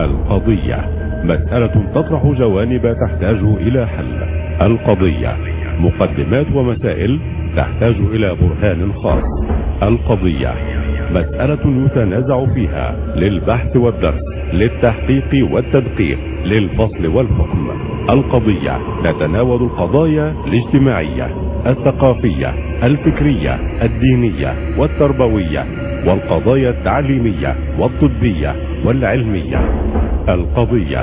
القضية مسألة تطرح جوانب تحتاج إلى حل القضية مقدمات ومسائل تحتاج إلى برهان خاص القضية مسألة يتنازع فيها للبحث والدرس للتحقيق والتدقيق للفصل والحكم القضية تتناول القضايا الاجتماعية الثقافية الفكرية الدينية والتربوية والقضايا التعليمية والطبية والعلمية القضية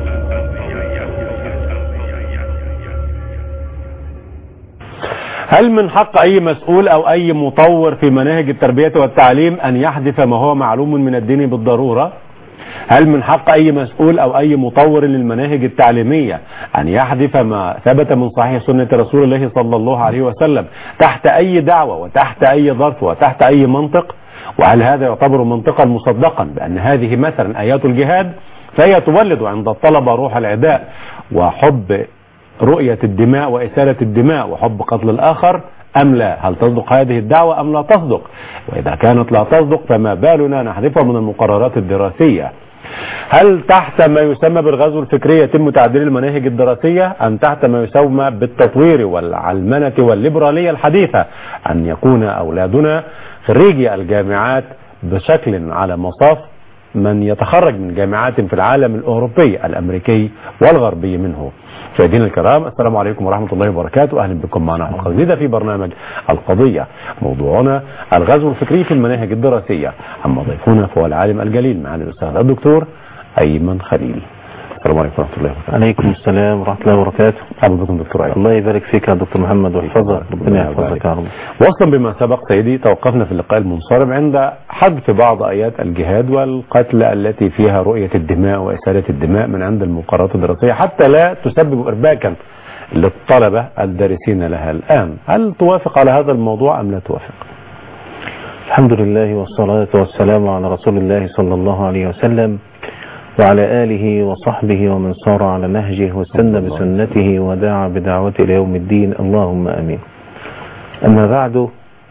هل من حق أي مسؤول أو أي مطور في مناهج التربية والتعليم أن يحذف ما هو معلوم من الدين بالضرورة؟ هل من حق أي مسؤول أو أي مطور للمناهج التعليمية أن يحذف ما ثبت من صحيح سنة رسول الله صلى الله عليه وسلم تحت أي دعوة وتحت أي ظرف وتحت أي منطق؟ وهل هذا يعتبر منطقا مصدقا بأن هذه مثلا آيات الجهاد فهي تولد عند الطلبة روح العداء وحب رؤية الدماء وإسالة الدماء وحب قتل الآخر أم لا هل تصدق هذه الدعوة أم لا تصدق وإذا كانت لا تصدق فما بالنا نحذفها من المقررات الدراسية هل تحت ما يسمى بالغزو الفكري يتم تعديل المناهج الدراسية أم تحت ما يسمى بالتطوير والعلمنة والليبرالية الحديثة أن يكون أولادنا خريجي الجامعات بشكل على مصاف من يتخرج من جامعات في العالم الأوروبي الأمريكي والغربي منه مشاهدينا الكرام السلام عليكم ورحمة الله وبركاته أهلا بكم معنا حلقة جديدة في برنامج القضية موضوعنا الغزو الفكري في المناهج الدراسية أما ضيفنا فهو العالم الجليل معنا الأستاذ الدكتور أيمن خليل السلام عليكم ورحمة الله وبركاته عليكم السلام ورحمة الله وبركاته أهلا بكم دكتور أيمن الله يبارك فيك يا دكتور محمد ويحفظك ربنا يحفظك يا رب وصلا بما سبق سيدي توقفنا في اللقاء المنصرم عند حذف بعض آيات الجهاد والقتل التي فيها رؤية الدماء وإسالة الدماء من عند المقررات الدراسية حتى لا تسبب إرباكا للطلبة الدارسين لها الآن هل توافق على هذا الموضوع أم لا توافق الحمد لله والصلاة والسلام على رسول الله صلى الله عليه وسلم وعلى آله وصحبه ومن صار على نهجه واستنى بسنته ودعا بدعوته إلى يوم الدين اللهم أمين أما بعد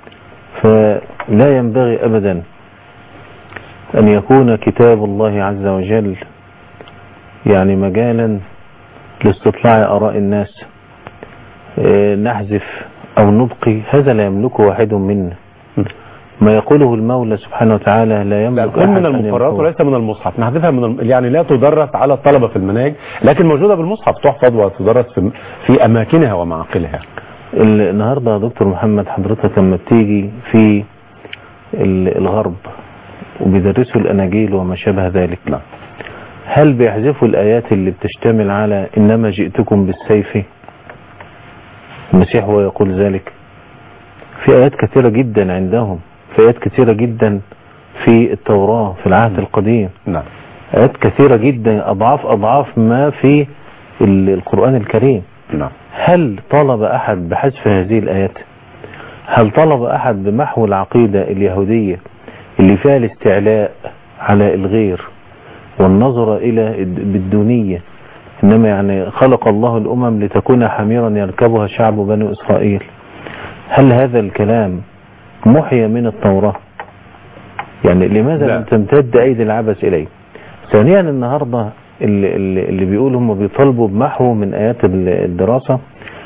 فلا ينبغي أبدا أن يكون كتاب الله عز وجل يعني مجالا لاستطلاع آراء الناس نحذف أو نبقي هذا لا يملكه واحد منا ما يقوله المولى سبحانه وتعالى لا يملك لا من المقررات وليس من المصحف نحذفها من الم... يعني لا تدرس على الطلبة في المناهج لكن موجودة بالمصحف تحفظ وتدرس في, في أماكنها ومعاقلها النهاردة يا دكتور محمد حضرتك لما بتيجي في الغرب وبيدرسوا الأناجيل وما شابه ذلك لا. هل بيحذفوا الآيات اللي بتشتمل على إنما جئتكم بالسيف المسيح هو يقول ذلك في آيات كثيرة جدا عندهم في آيات كثيرة جدا في التوراة في العهد القديم نعم آيات كثيرة جدا أضعاف أضعاف ما في القرآن الكريم نعم هل طلب أحد بحذف هذه الآيات هل طلب أحد بمحو العقيدة اليهودية اللي فيها الاستعلاء على الغير والنظر إلى بالدونية إنما يعني خلق الله الأمم لتكون حميرا يركبها شعب بني إسرائيل هل هذا الكلام محي من التوراة يعني لماذا لا. لم تمتد أيدي العبث إليه ثانيا النهاردة اللي, اللي اللي بيقولوا هم بيطالبوا بمحو من آيات الدراسة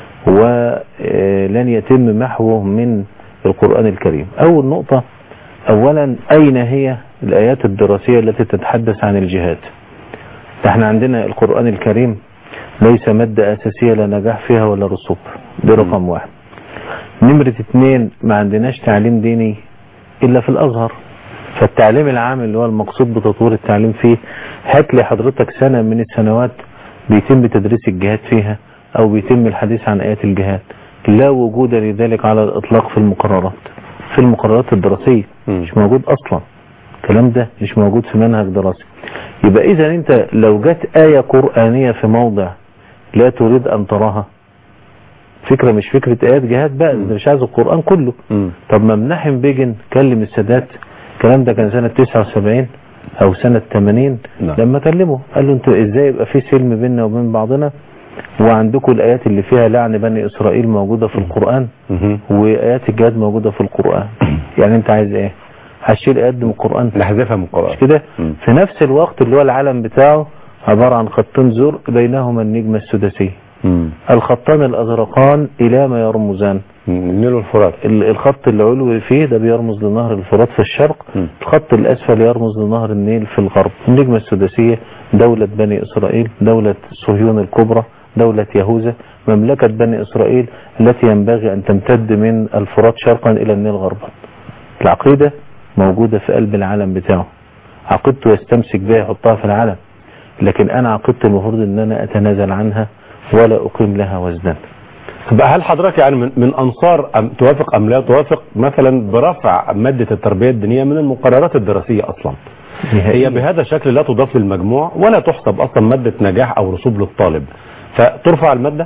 ولن يتم محوه من القرآن الكريم أول نقطة أولا أين هي الآيات الدراسية التي تتحدث عن الجهاد احنا عندنا القرآن الكريم ليس مادة أساسية لا نجاح فيها ولا رسوب دي رقم واحد نمرة اتنين ما عندناش تعليم ديني إلا في الأزهر فالتعليم العام اللي هو المقصود بتطوير التعليم فيه هات لي حضرتك سنة من السنوات بيتم تدريس الجهاد فيها أو بيتم الحديث عن آيات الجهاد لا وجود لذلك على الإطلاق في المقررات في المقررات الدراسية مش موجود أصلا الكلام ده مش موجود في منهج دراسي يبقى إذا أنت لو جت آية قرآنية في موضع لا تريد أن تراها فكرة مش فكرة آيات جهاد بقى ده مش عايز القرآن كله مم. طب ما منحم بيجن كلم السادات الكلام ده كان سنة 79 أو سنة 80 نعم. لما كلمه قال له انتوا ازاي يبقى في سلم بيننا وبين بعضنا وعندكم الآيات اللي فيها لعن بني إسرائيل موجودة في القرآن مهم. وآيات الجهاد موجودة في القرآن يعني انت عايز ايه هشيل آيات من القرآن نحذفها من القرآن مش كده مم. في نفس الوقت اللي هو العلم بتاعه عبارة عن خطين زر بينهما النجمة السداسية مم. الخطان الأزرقان إلى ما يرمزان النيل والفرات ال- الخط العلوي فيه ده بيرمز لنهر الفرات في الشرق مم. الخط الأسفل يرمز لنهر النيل في الغرب النجمة السداسية دولة بني إسرائيل دولة صهيون الكبرى دولة يهوذا مملكة بني إسرائيل التي ينبغي أن تمتد من الفرات شرقا إلى النيل غربا العقيدة موجودة في قلب العالم بتاعه عقيدته يستمسك بها يحطها في العالم لكن أنا عقيدتي المفروض أن أنا أتنازل عنها ولا أقيم لها وزنا بقى هل حضرتك يعني من, من انصار أم توافق ام لا توافق مثلا برفع ماده التربيه الدينيه من المقررات الدراسيه اصلا هي بهذا الشكل لا تضاف للمجموع ولا تحسب اصلا ماده نجاح او رسوب للطالب فترفع الماده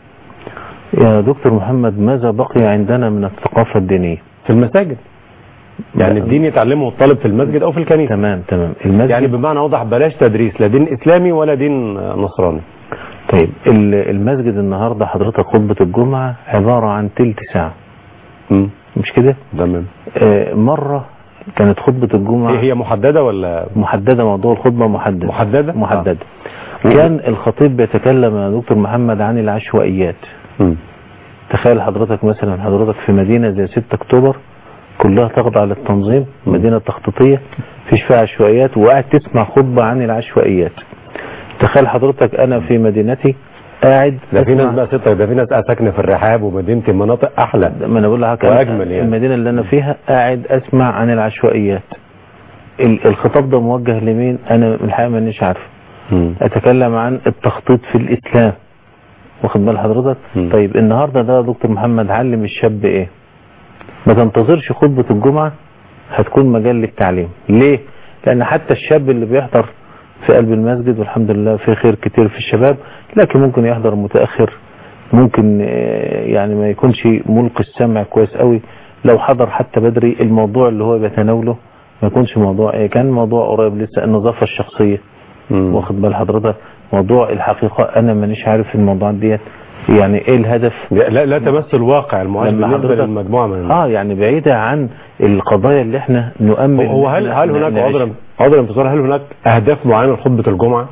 يا دكتور محمد ماذا بقي عندنا من الثقافة الدينية في المساجد يعني الدين يتعلمه الطالب في المسجد او في الكنيسه تمام تمام المسجد يعني بمعنى اوضح بلاش تدريس لا دين اسلامي ولا دين نصراني طيب ال- المسجد النهاردة حضرتك خطبة الجمعة عبارة عن تلت ساعة امم مش كده تمام آه، مرة كانت خطبة الجمعة هي هي محدده ولا محددة موضوع الخطبة محدد محدده محددة كان الخطيب بيتكلم يا دكتور محمد عن العشوائيات مم. تخيل حضرتك مثلا حضرتك في مدينة زي 6 اكتوبر كلها تخضع للتنظيم مدينة تخطيطية فيش فيها عشوائيات وقاعد تسمع خطبة عن العشوائيات تخيل حضرتك انا في مدينتي قاعد ده في ناس أسمع- بقى ستة ده في ناس قاعدة ساكنه في الرحاب ومدينتي مناطق احلى ما انا بقول لك وأجمل يعني. المدينة اللي انا فيها قاعد اسمع عن العشوائيات ال- الخطاب ده موجه لمين انا الحقيقة مانيش عارف مم. اتكلم عن التخطيط في الاسلام واخد بال حضرتك مم. طيب النهارده ده يا دكتور محمد علم الشاب ايه ما تنتظرش خطبة الجمعة هتكون مجال للتعليم ليه لان حتى الشاب اللي بيحضر في قلب المسجد والحمد لله في خير كتير في الشباب لكن ممكن يحضر متأخر ممكن آه، يعني ما يكونش ملقي السمع كويس قوي لو حضر حتى بدري الموضوع اللي هو بيتناوله ما يكونش موضوع ايه كان موضوع قريب لسه النظافة الشخصية مم. واخد بال حضرتك موضوع الحقيقة انا مانيش عارف الموضوع ديت يعني ايه الهدف لا لا تمس الواقع المعاش لما بالنسبه حضرتك- للمجموعه من الناس اه يعني بعيدة عن القضايا اللي احنا نؤمن هو هل إن هل إحنا هناك نعيش. عذرا عذرا انتصار هل هناك اهداف معينه لخطبه الجمعه؟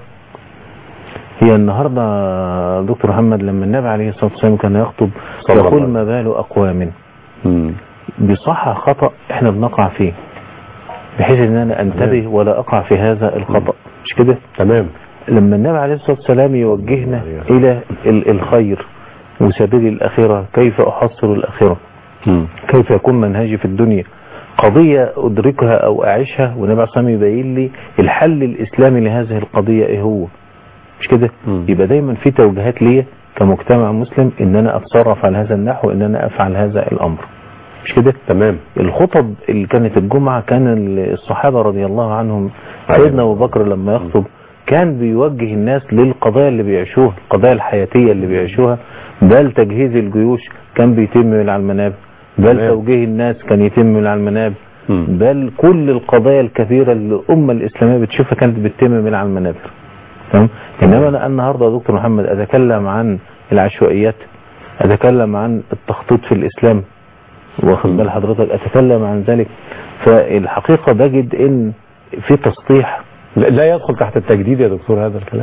هي النهاردة دكتور محمد لما النبي عليه الصلاة والسلام كان يخطب صلى الله يقول عليه ما بال أقوام مم. بصح خطأ احنا بنقع فيه بحيث ان انا انتبه ولا اقع في هذا الخطأ مش كده تمام لما النبي عليه الصلاة والسلام يوجهنا الى ال- الخير وسبيل الاخرة كيف احصل الاخرة مم. كيف يكون منهجي في الدنيا قضية أدركها أو أعيشها والنبي عليه الصلاة والسلام يبين لي الحل الإسلامي لهذه القضية إيه هو مش كده مم. يبقى دايما في توجيهات ليا كمجتمع مسلم إن أنا أتصرف على هذا النحو إن أنا أفعل هذا الأمر مش كده تمام الخطب اللي كانت الجمعة كان الصحابة رضي الله عنهم أيوة. سيدنا أبو بكر لما يخطب كان بيوجه الناس للقضايا اللي بيعيشوها القضايا الحياتية اللي بيعيشوها بل تجهيز الجيوش كان بيتم من على المنابر بل تمام. توجيه الناس كان يتم من على المنابر مم. بل كل القضايا الكبيرة اللي الأمة الإسلامية بتشوفها كانت بتتم من على المنابر تمام إنما أنا النهاردة يا دكتور محمد أتكلم عن العشوائيات أتكلم عن التخطيط في الإسلام واخد بال حضرتك أتكلم عن ذلك فالحقيقة بجد إن في تسطيح لا لا يدخل تحت التجديد يا دكتور هذا الكلام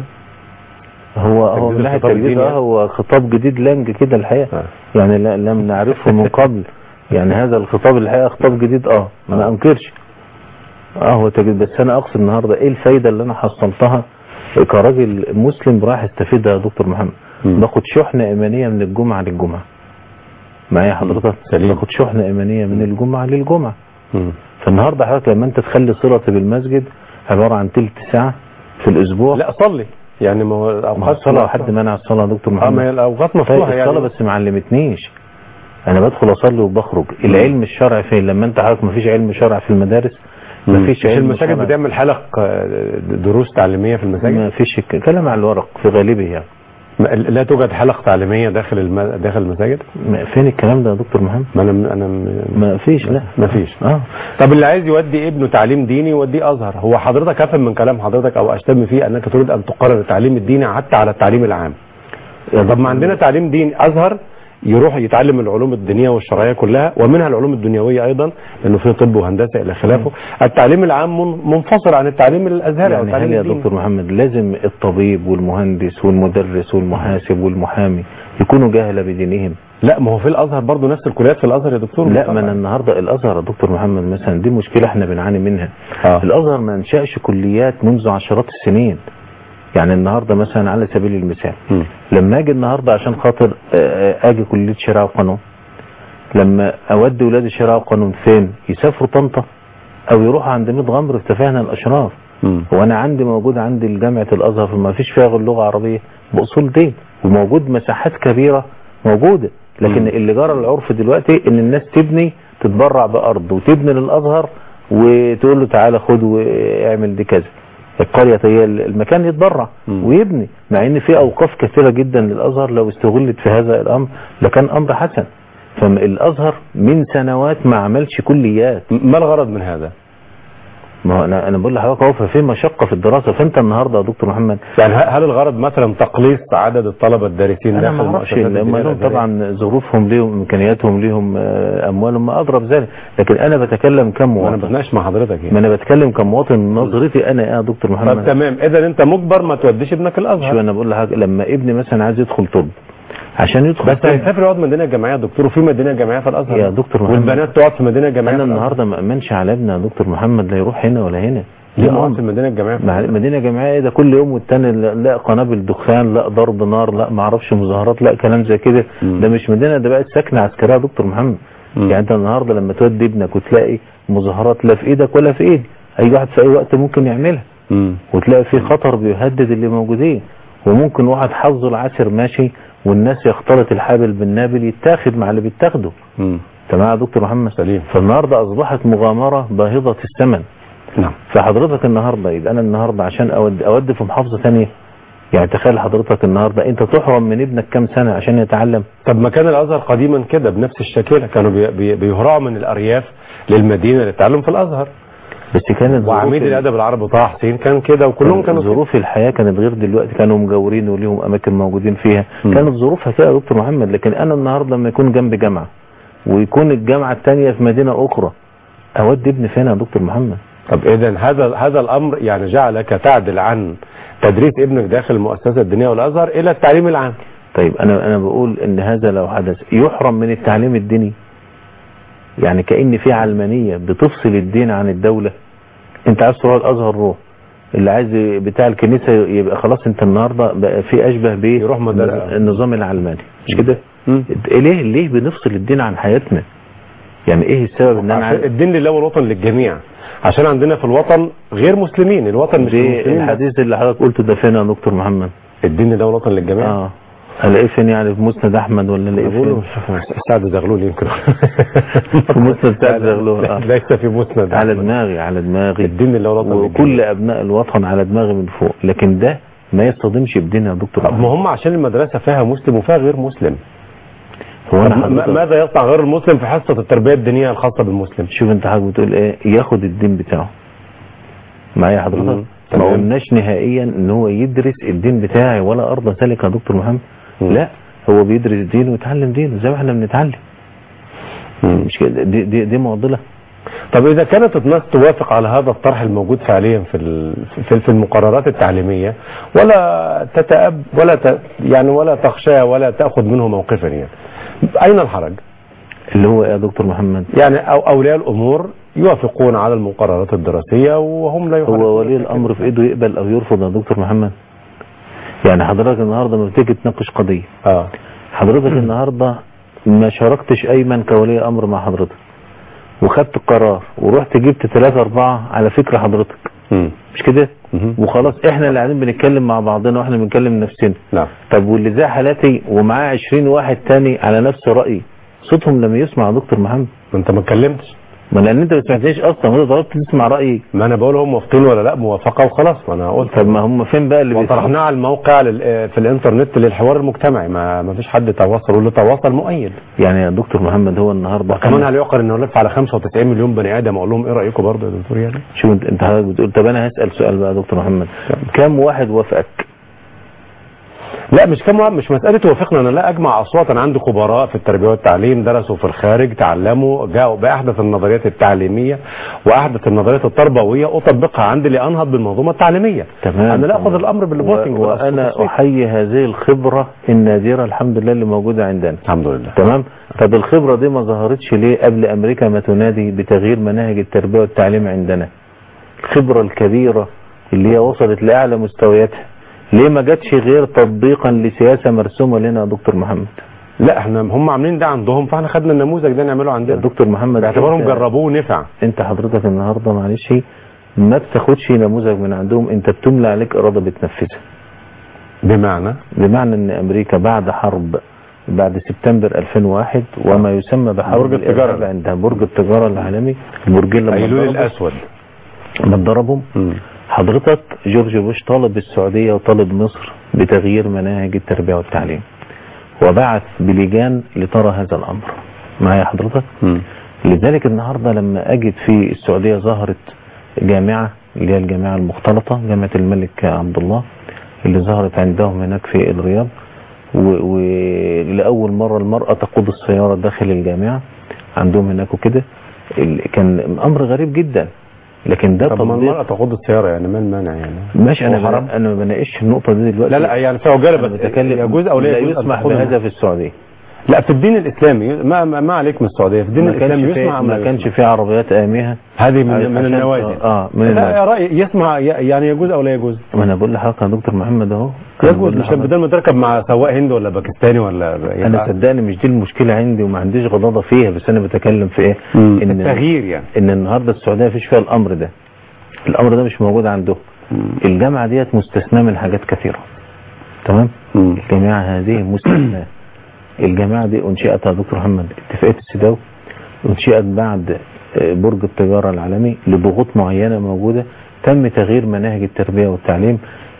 هو هو تجديد من ناحية الخطاب التجديد الديني آه، يعني؟ هو خطاب جديد لانج كده الحقيقة آه. يعني لا لم نعرفه من قبل يعني هذا الخطاب الحقيقة خطاب جديد اه ما انكرش اه هو تجديد بس انا اقصد النهاردة ايه الفايدة اللي انا حصلتها كراجل مسلم رايح استفيدها يا دكتور محمد مم. باخد شحنة ايمانية من الجمعة للجمعة معايا حضرتك سليم. باخد شحنة ايمانية من الجمعة للجمعة مم. فالنهاردة حضرتك لما انت تخلي صلتي بالمسجد عبارة عن تلت ساعة في الاسبوع لا صلي يعني ما هو ما هو الاوقات الصلاة حد منع الصلاة يا دكتور اه محمد ما هي الاوقات طيب مفتوحه الصلاة يعني بس ما علمتنيش انا بدخل اصلي وبخرج العلم الشرعي فين لما انت حضرتك ما فيش علم شرع في المدارس ما فيش مش علم المساجد شرع. بتعمل حلق آه، دروس تعليميه في ما المساجد فيش ك- كلام على الورق في غالبه يعني ما- لا توجد حلق تعليميه داخل الم... داخل المساجد ما- فين الكلام ده يا دكتور محمد ما انا انا م- ما فيش لا ما فيش اه طب اللي عايز يودي ابنه تعليم ديني يوديه ازهر هو حضرتك افهم من كلام حضرتك او اشتم فيه انك تريد ان تقرر التعليم الديني حتى على التعليم العام طب ما عندنا تعليم ديني ازهر يروح يتعلم العلوم الدينيه والشرعيه كلها ومنها العلوم الدنيويه ايضا لانه في طب وهندسه الى خلافه التعليم العام من- منفصل عن التعليم الازهري او يعني التعليم هل يا الديني. دكتور محمد لازم الطبيب والمهندس والمدرس والمحاسب والمحامي يكونوا جهلة بدينهم لا ما هو في الازهر برضه نفس الكليات في الازهر يا دكتور لا طبعاً. ما أنا النهارده الازهر يا دكتور محمد مثلا دي مشكله احنا بنعاني منها آه. الازهر ما انشاش كليات منذ عشرات السنين يعني النهارده مثلا على سبيل المثال مم. لما اجي النهارده عشان خاطر آه، آه، اجي كليه شريعه وقانون لما اودي ولادي شريعه وقانون فين يسافروا طنطا او يروحوا عند ميت غمر في تفاهنا الاشراف مم. وانا عندي موجود عندي جامعه الازهر فما فيش فيها غير لغه عربيه باصول دين وموجود مساحات كبيره موجوده لكن مم. اللي جرى العرف دلوقتي ان الناس تبني تتبرع بارض وتبني للازهر وتقول له تعالى خد واعمل دي كذا القريه هي المكان يتبرع مم. ويبني مع ان في اوقاف كثيره جدا للازهر لو استغلت في هذا الامر لكان امر حسن فالازهر من سنوات ما عملش كليات ما الغرض من هذا؟ ما هو انا انا بقول لحضرتك اهو ففي مشقه في الدراسه فانت النهارده يا دكتور محمد يعني ه- هل الغرض مثلا تقليص عدد الطلبه الدارسين انا داخل ما اعرفش المؤسسات هم الدينية لهم الأزهرية؟ طبعا ظروفهم ليهم امكانياتهم ليهم آه، اموالهم ما اضرب ذلك لكن انا بتكلم ما انا كمواطن بتناقش مع حضرتك ما يعني انا بتكلم كمواطن نظرتي انا يا دكتور طب محمد تمام اذا انت مجبر ما توديش ابنك شو الازهر انا بقول لحضرتك لما ابني مثلا عايز يدخل طب عشان يدخل بس طب هيسافر يقعد مدينه جامعيه يا دكتور وفي مدينه جامعيه في الازهر يا دكتور محمد. والبنات تقعد في مدينه جامعيه انا في الأزهر. النهارده ما امنش على ابني يا دكتور محمد لا يروح هنا ولا هنا ليه ده ما أمر. اقعد في المدينه الجامعيه في مع الأزهر؟ مدينه جامعيه إيه ده كل يوم والتاني لا لا قنابل دخان لا ضرب نار لا ما اعرفش مظاهرات لا كلام زي كده مم. ده مش مدينه ده بقت سكنه عسكريه يا دكتور محمد مم. يعني انت النهارده لما تودي ابنك وتلاقي مظاهرات لا في ايدك ولا في ايدي اي واحد في اي وقت ممكن يعملها مم. وتلاقي في خطر بيهدد اللي موجودين وممكن واحد حظه العسر ماشي والناس يختلط الحابل بالنابل يتاخد مع اللي بيتاخده مم. تمام يا دكتور محمد سليم. فالنهارده اصبحت مغامره باهظه الثمن نعم فحضرتك النهارده يبقى انا النهارده عشان اودي اودي في محافظه ثانيه يعني تخيل حضرتك النهارده انت تحرم من ابنك كام سنه عشان يتعلم طب ما كان الازهر قديما كده بنفس الشكل كانوا بي بي بيهرعوا من الارياف للمدينه للتعلم في الازهر بس كانت وعميد ظروف- الادب العربي طه حسين كان كده وكلهم كانوا كده. ظروف الحياه كانت غير دلوقتي كانوا مجاورين وليهم اماكن موجودين فيها مم. كانت ظروفها كده يا دكتور محمد لكن انا النهارده لما يكون جنب جامعه ويكون الجامعه الثانيه في مدينه اخرى اودي ابني فين يا دكتور محمد طب اذا هذا هذا الامر يعني جعلك تعدل عن تدريس ابنك داخل المؤسسه الدينيه والازهر الى التعليم العام طيب انا انا بقول ان هذا لو حدث يحرم من التعليم الديني يعني كأن في علمانية بتفصل الدين عن الدولة انت عايز تروح الازهر روح اللي عايز بتاع الكنيسة يبقى خلاص انت النهاردة بقى في اشبه بيه يروح مدرسة. النظام العلماني مش كده مم. ليه ليه بنفصل الدين عن حياتنا يعني ايه السبب ان انا عشان عايز الدين لله والوطن للجميع عشان عندنا في الوطن غير مسلمين الوطن مش دي المسلمين بس. الحديث اللي حضرتك قلته ده فين يا دكتور محمد الدين لله والوطن للجميع اه الاقيه فين يعني في مسند احمد ولا الاقيه بقوله فين سعد زغلول يمكن في مسند سعد زغلول آه. ليس في مسند على أحمد. دماغي على دماغي الدين لله والوطن وكل للجميع. ابناء الوطن على دماغي من فوق لكن ده ما يصطدمش بديننا يا دكتور طب ما هم عشان المدرسه فيها مسلم وفيها غير مسلم هو طب انا ما- حضرتك ماذا يصنع غير المسلم في حصه التربيه الدينيه الخاصه بالمسلم شوف انت حضرتك بتقول ايه ياخد الدين بتاعه معايا حضرتك مم. ما تمام. قلناش نهائيا ان هو يدرس الدين بتاعي ولا ارض ذلك يا دكتور محمد مم. لا هو بيدرس دين ويتعلم دين زي ما احنا بنتعلم مش كده دي دي, دي معضله طب اذا كانت الناس توافق على هذا الطرح الموجود فعليا في ال- في في المقررات التعليميه ولا تتأب ولا ت يعني ولا تخشى ولا تاخذ منه موقفا يعني اين الحرج؟ اللي هو ايه يا دكتور محمد يعني أو اولياء الامور يوافقون على المقررات الدراسيه وهم لا يخالفون هو ولي الامر في ايده يقبل او يرفض يا دكتور محمد يعني حضرتك النهارده لما بتيجي تناقش قضيه اه حضرتك النهارده ما شاركتش ايمن كولي امر مع حضرتك وخدت قرار ورحت جبت ثلاثة أربعة على فكرة حضرتك مم. مش كده مهم. وخلاص احنا اللي قاعدين بنتكلم مع بعضنا واحنا بنكلم نفسنا نعم طب واللي زي حالاتي ومعاه 20 واحد تاني على نفس رأيي صوتهم لما يسمع يا دكتور محمد ما انت ما اتكلمتش ما لان انت ما سمعتنيش اصلا وانت طلبت تسمع رأيي ما انا بقول هم موافقين ولا لا موافقه وخلاص ما انا قلت طب ما هم فين بقى اللي بيسمعوا وطرحناه على الموقع لل- في الانترنت للحوار المجتمعي ما ما فيش حد تواصل واللي تواصل مؤيد يعني يا دكتور محمد هو النهارده وكمان هل يعقل انه لف على 95 مليون بني ادم اقول لهم ايه رايكم برضه يا دكتور يعني شوف انت انت حضرتك بتقول طب انا هسأل سؤال بقى يا دكتور محمد كم واحد وافقك لا مش كم واحد مش مسألة توافقنا أنا لا أجمع أصوات أنا عندي خبراء في التربية والتعليم درسوا في الخارج تعلموا جاءوا بأحدث النظريات التعليمية وأحدث النظريات التربوية أطبقها عندي لأنهض بالمنظومة التعليمية تمام أنا لا تمام. أخذ الأمر بالبوتنج و- وانا والتصويت. احيي هذه الخبره النادره الحمد لله اللي موجوده عندنا الحمد لله تمام طب الخبره دي ما ظهرتش ليه قبل امريكا ما تنادي بتغيير مناهج التربيه والتعليم عندنا الخبره الكبيره اللي هي وصلت لاعلى مستوياتها ليه ما جاتش غير تطبيقا لسياسه مرسومه لنا يا دكتور محمد لا احنا هم عاملين ده عندهم فاحنا خدنا النموذج ده نعمله يا عندنا دكتور محمد باعتبارهم أنت- جربوه ونفع انت حضرتك النهارده معلش ما بتاخدش نموذج من عندهم انت بتملى عليك اراده بتنفذها بمعنى بمعنى ان امريكا بعد حرب بعد سبتمبر 2001 وما يسمى بحرب برج التجارة. الإرهاب عندها برج التجارة العالمي البرجين لما ايلول اتضربوا- الاسود لما اتضربوا حضرتك جورج بوش طالب السعودية وطالب مصر بتغيير مناهج التربية والتعليم وبعث بلجان لترى هذا الأمر معايا حضرتك لذلك النهاردة لما أجد في السعودية ظهرت جامعة اللي هي الجامعة المختلطة جامعة الملك عبد الله اللي ظهرت عندهم هناك في الرياض و- ولأول مرة المرأة تقود السيارة داخل الجامعة عندهم هناك وكده ال- كان أمر غريب جدا لكن ده طب ما تطبيق المرأة تقود السيارة يعني ما المانع يعني ماشي انا هو حرام؟ بنا- انا ما بناقش النقطه دي دلوقتي لا لا يعني في عجالة أنا بس بتكلم يجوز او لا لا يجوز أن يسمح تأخذها بهذا في السعوديه لا في الدين الاسلامي ما ما, ما عليك من السعوديه في الدين ما كانش الاسلامي في يسمع أم لا ما كانش يسمع؟ في عربيات امهه هذه من عشان- من النوادي اه من لا النوادي يا راي يسمع ي- يعني يجوز او لا يجوز ما انا بقول لحضرتك يا دكتور محمد اهو أنا يجوز بقول مش لحضرتك. بدل ما تركب مع سواق هندي ولا باكستاني ولا انا صدقني مش دي المشكله عندي وما عنديش غضاضه فيها بس انا بتكلم في ايه ان التغيير يعني ان النهارده السعوديه مفيش فيها الامر ده الامر ده مش موجود عندهم الجامعه ديت مستثناه من حاجات كثيره تمام الجامعه هذه مستثناه الجامعه دي انشئت يا دكتور محمد اتفاقيه السداو انشئت بعد آه، برج التجاره العالمي لضغوط معينه موجوده تم تغيير مناهج التربيه والتعليم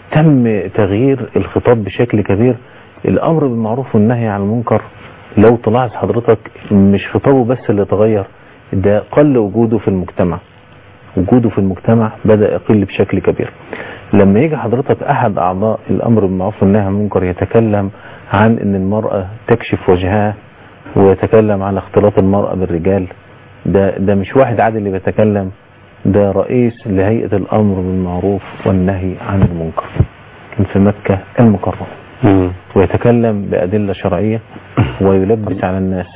تم تغيير الخطاب بشكل كبير الامر بالمعروف والنهي عن المنكر لو تلاحظ حضرتك مش خطابه بس اللي تغير ده قل وجوده في المجتمع وجوده في المجتمع بدأ يقل بشكل كبير لما يجي حضرتك أحد أعضاء الأمر بالمعروف والنهي عن المنكر يتكلم عن أن المرأة تكشف وجهها ويتكلم عن اختلاط المرأة بالرجال ده ده مش واحد عادي اللي بيتكلم ده رئيس لهيئة الأمر بالمعروف والنهي عن المنكر كان في مكة المكرمة ويتكلم بأدلة شرعية ويلبس على الناس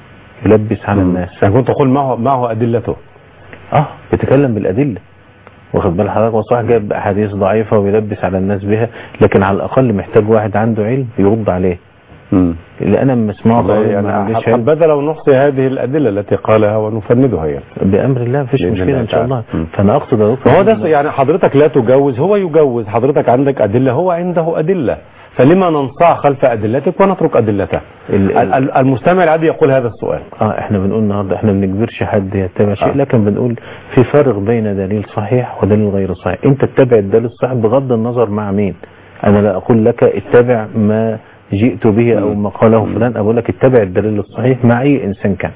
يلبس على الناس يعني كنت تقول معه معه ادلته اه بيتكلم بالادله واخد بال حضرتك وصح جايب احاديث ضعيفه ويلبس على الناس بها لكن على الاقل محتاج واحد عنده علم يرد عليه اللي انا لما اسمعه والله قوي ما يعني عنديش علم حبذا لو نحصي هذه الادله التي قالها ونفندها يعني بامر الله مفيش بإذن مشكله الله ان شاء الله تعالى. مم. فانا اقصد يا دكتور فهو ده يعني حضرتك لا تجوز هو يجوز حضرتك عندك ادله هو عنده ادله فلما ننصاع خلف ادلتك ونترك ادلته ال- ال- ال- المستمع العادي يقول هذا السؤال اه احنا بنقول النهارده احنا ما بنجبرش حد يتبع شيء آه. لكن بنقول في فرق بين دليل صحيح ودليل غير صحيح انت اتبع الدليل الصحيح بغض النظر مع مين انا لا اقول لك اتبع ما جئت به او ما قاله فلان اقول لك اتبع الدليل الصحيح مع اي انسان كان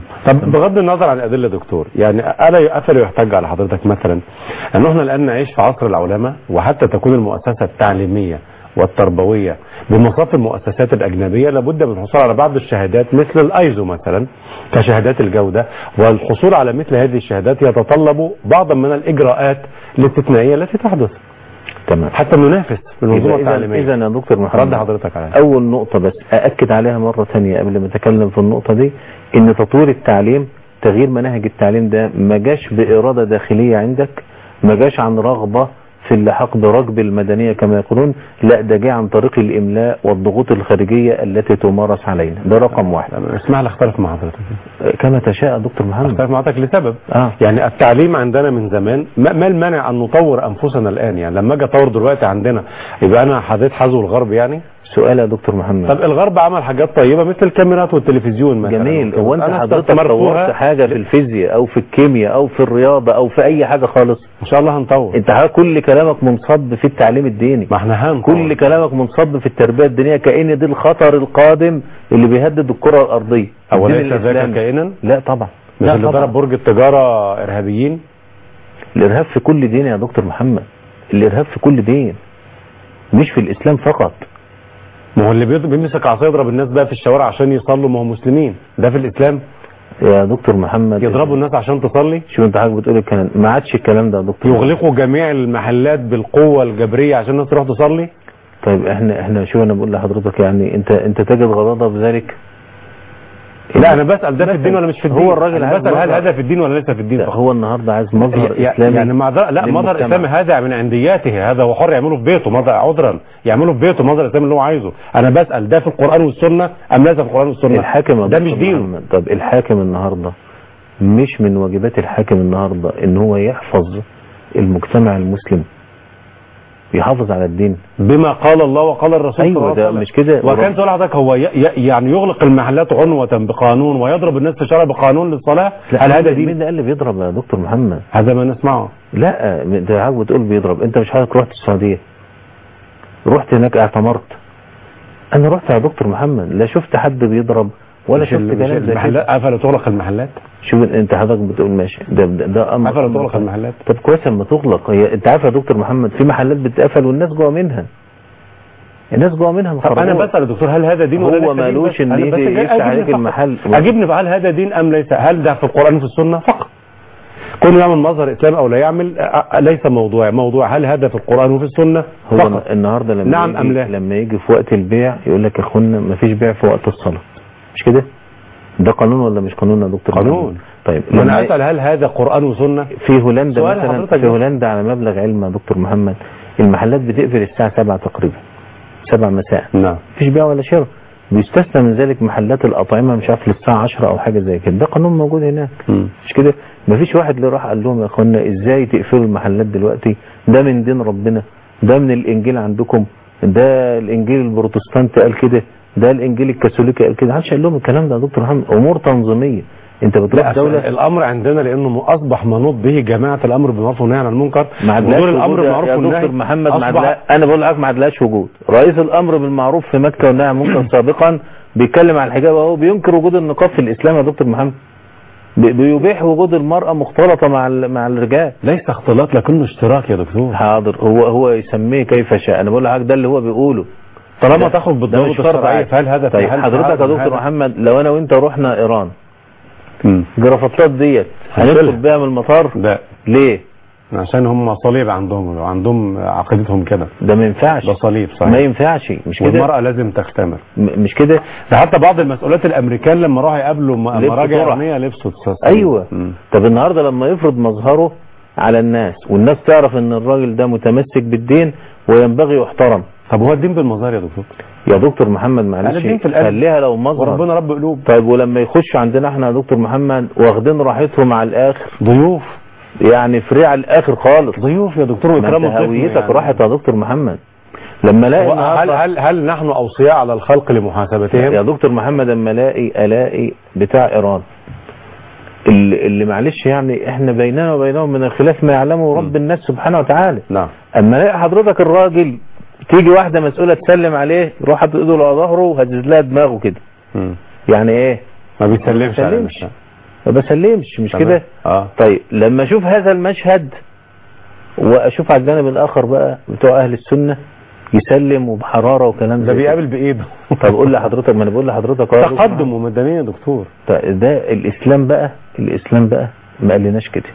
طب بغض النظر عن الادله دكتور يعني الا افلا يحتج على حضرتك مثلا ان احنا الان نعيش في عصر العولمه وحتى تكون المؤسسه التعليميه والتربويه بمصاف المؤسسات الاجنبيه لابد من الحصول على بعض الشهادات مثل الايزو مثلا كشهادات الجوده والحصول على مثل هذه الشهادات يتطلب بعضا من الاجراءات الاستثنائيه التي تحدث تمام حتى ننافس في المنظومه اذا التعليميه اذا يا دكتور محمد رد حضرتك عليها اول نقطة بس ااكد عليها مرة ثانية قبل ما اتكلم في النقطة دي ان تطوير التعليم تغيير مناهج التعليم ده ما جاش بارادة داخلية عندك ما جاش عن رغبة في اللحاق بركب المدنية كما يقولون لا ده جاء عن طريق الاملاء والضغوط الخارجية التي تمارس علينا ده رقم واحد اسمح لي اختلف مع حضرتك كما تشاء يا دكتور محمد اختلف مع حضرتك لسبب اه يعني التعليم عندنا من زمان ما ما المانع ان نطور انفسنا الان يعني لما اجي اطور دلوقتي عندنا يبقى انا حذيت حذو الغرب يعني سؤال يا دكتور محمد طب الغرب عمل حاجات طيبه مثل الكاميرات والتلفزيون مثلا جميل هو انت أنا حضرتك استثمرتها. طورت حاجة في الفيزياء او في الكيمياء او في الرياضة او في اي حاجة خالص ان شاء الله هنطور انت ها كل كلامك منصب في التعليم الديني ما احنا هنطور كل كلامك منصب في التربية الدينية كأن دي الخطر القادم اللي بيهدد الكرة الأرضية اوليس الدين ذاك الإسلامي. كائنا لا طبعا مش لا اللي طبعا ضرب برج التجاره ارهابيين الإرهاب في كل دين يا دكتور محمد الإرهاب في كل دين مش في الإسلام فقط ما هو اللي بيض- بيمسك عصا يضرب الناس بقى في الشوارع عشان يصلوا ما هم مسلمين ده في الاسلام يا دكتور محمد يضربوا الناس عشان تصلي شو انت حضرتك بتقول الكلام ما عادش الكلام ده يا دكتور يغلقوا جميع المحلات بالقوه الجبريه عشان الناس تروح تصلي طيب احنا احنا شو انا بقول لحضرتك يعني انت انت تجد غضاضه بذلك لا انا بسال ده في الدين ولا مش في الدين هو الراجل أنا عايز بسال هل مظهر. هذا في الدين ولا ليس في الدين لا فقط. هو النهارده عايز مظهر يع- اسلامي يعني مظهر لا مظهر للمجتمع. اسلامي هذا من عندياته هذا هو حر يعمله في بيته مظهر عذرا يعمله في بيته مظهر اسلامي اللي هو عايزه انا بسال ده في القران والسنه ام ليس في القران والسنه الحاكم يا ده دكتور مش دينه محمد. طب الحاكم النهارده مش من واجبات الحاكم النهارده ان هو يحفظ المجتمع المسلم يحافظ على الدين بما قال الله وقال الرسول أيوة، صلى الله ده عليه وسلم. مش كده. وكان سؤال حضرتك هو ي- ي- يعني يغلق المحلات عنوة بقانون ويضرب الناس في الشارع بقانون للصلاة هل هذا مين دين مين ده اللي بيضرب يا دكتور محمد هذا ما نسمعه لا انت حضرتك بتقول بيضرب انت مش حضرتك رحت السعوديه رحت هناك اعتمرت انا رحت يا دكتور محمد لا شفت حد بيضرب ولا مش شفت ال- مش كلام زي كده المحلات قفلت تغلق المحلات شوف انت حضرتك بتقول ماشي ده ده, ده امر قفلت تغلق المحلات طب كويس اما تغلق هي انت عارف يا دكتور محمد في محلات بتقفل والناس جوه منها الناس جوه منها طب انا مخرجوها. بسال يا دكتور هل هذا دين ولا هو ليس دين مالوش بس؟ ان أنا يجي بس جاي يفتح أجيبني عليك فقط. المحل اجيبني بقى هل هذا دين ام ليس هل ده في القران وفي السنه فقط كونه يعمل مظهر اسلام او لا يعمل أ- ليس موضوع موضوع هل هذا في القران وفي السنه هو فقط النهارده لما نعم يجي أم لا؟ لما يجي في وقت البيع يقول لك يا اخوانا ما فيش بيع في وقت الصلاه مش كده ده قانون ولا مش قانون يا دكتور قانون. محمد؟ طيب ما لما انا اسال هل هذا قران وسنه في هولندا سؤال مثلا حضرتك في ده. هولندا على مبلغ علم يا دكتور محمد المحلات بتقفل الساعه 7 تقريبا 7 مساء نعم مفيش بيع ولا شراء بيستثنى من ذلك محلات الاطعمه مش عارف للساعه 10 او حاجه زي كده ده قانون موجود هناك مم. مش كده مفيش واحد اللي راح قال لهم يا اخوانا ازاي تقفلوا المحلات دلوقتي ده من دين ربنا ده من الانجيل عندكم ده الانجيل البروتستانتي قال كده ده الانجيل الكاثوليكي قال كده محدش قال لهم الكلام ده يا دكتور محمد امور تنظيميه انت بتروح لا دوله دولة الامر عندنا لانه اصبح منوط به جماعه الامر بالمعروف والنهي عن المنكر ما عدلاش ودور الامر وجود بالمعروف يا والنهي دكتور محمد ما أصبح- عدلا انا بقول لك ما عدلاش وجود رئيس الامر بالمعروف في مكه والنهي عن المنكر سابقا بيتكلم عن الحجاب اهو بينكر وجود النقاب في الاسلام يا دكتور محمد بي- بيبيح وجود المراه مختلطه مع ال- مع الرجال ليس اختلاط لكنه اشتراك يا دكتور حاضر هو هو يسميه كيف شاء انا بقول لحضرتك ده اللي هو بيقوله طالما ده- تخرج ده بالضوابط مش فرض الشرعيه عادي. فهل هذا طيب هل حضرتك يا هذا- دكتور هذا- محمد لو انا وانت رحنا ايران مم. جرافطات ديت هنشيلها. هندخل بيها من المطار لا ليه عشان هم صليب عندهم عندهم عقيدتهم كده ده ما ينفعش ده صليب صحيح ما ينفعش مش كده والمرأة لازم تختمر م- مش كده ده حتى بعض المسؤولات الامريكان لما راحوا يقابلوا م- لبسوا مراجع طرح. ايرانيه لبسوا تص- ايوه مم. طب النهارده لما يفرض مظهره على الناس والناس تعرف ان الراجل ده متمسك بالدين وينبغي يحترم طب هو الدين بالمظاهر يا دكتور يا دكتور محمد معلش الدين في القلب. خليها لو مظهر وربنا رب قلوب طيب ولما يخش عندنا احنا يا دكتور محمد واخدين راحتهم على الاخر ضيوف يعني فري على الاخر خالص ضيوف يا دكتور ما انت واكرام الضيف هويتك يعني. راحت يا دكتور محمد لما الاقي هو هل النهارده هل هل نحن اوصياء على الخلق لمحاسبتهم يا دكتور محمد اما الاقي الاقي بتاع ايران اللي, اللي معلش يعني احنا بيننا وبينهم من الخلاف ما يعلمه رب الناس سبحانه وتعالى نعم اما الاقي حضرتك الراجل تيجي واحده مسؤوله تسلم عليه يروح حاطط ايده على ظهره وهزز لها دماغه كده مم. يعني ايه ما بيسلمش على بيسلمش. الناس. ما بسلمش مش تمام. كده اه طيب لما اشوف هذا المشهد واشوف على الجانب الاخر بقى بتوع اهل السنه يسلم وبحراره وكلام ده زي كده. بيقابل بايده طب قول لحضرتك ما انا بقول لحضرتك أهو يا دكتور تقدم ومدنيه يا دكتور طيب ده الاسلام بقى الاسلام بقى ما قالناش كده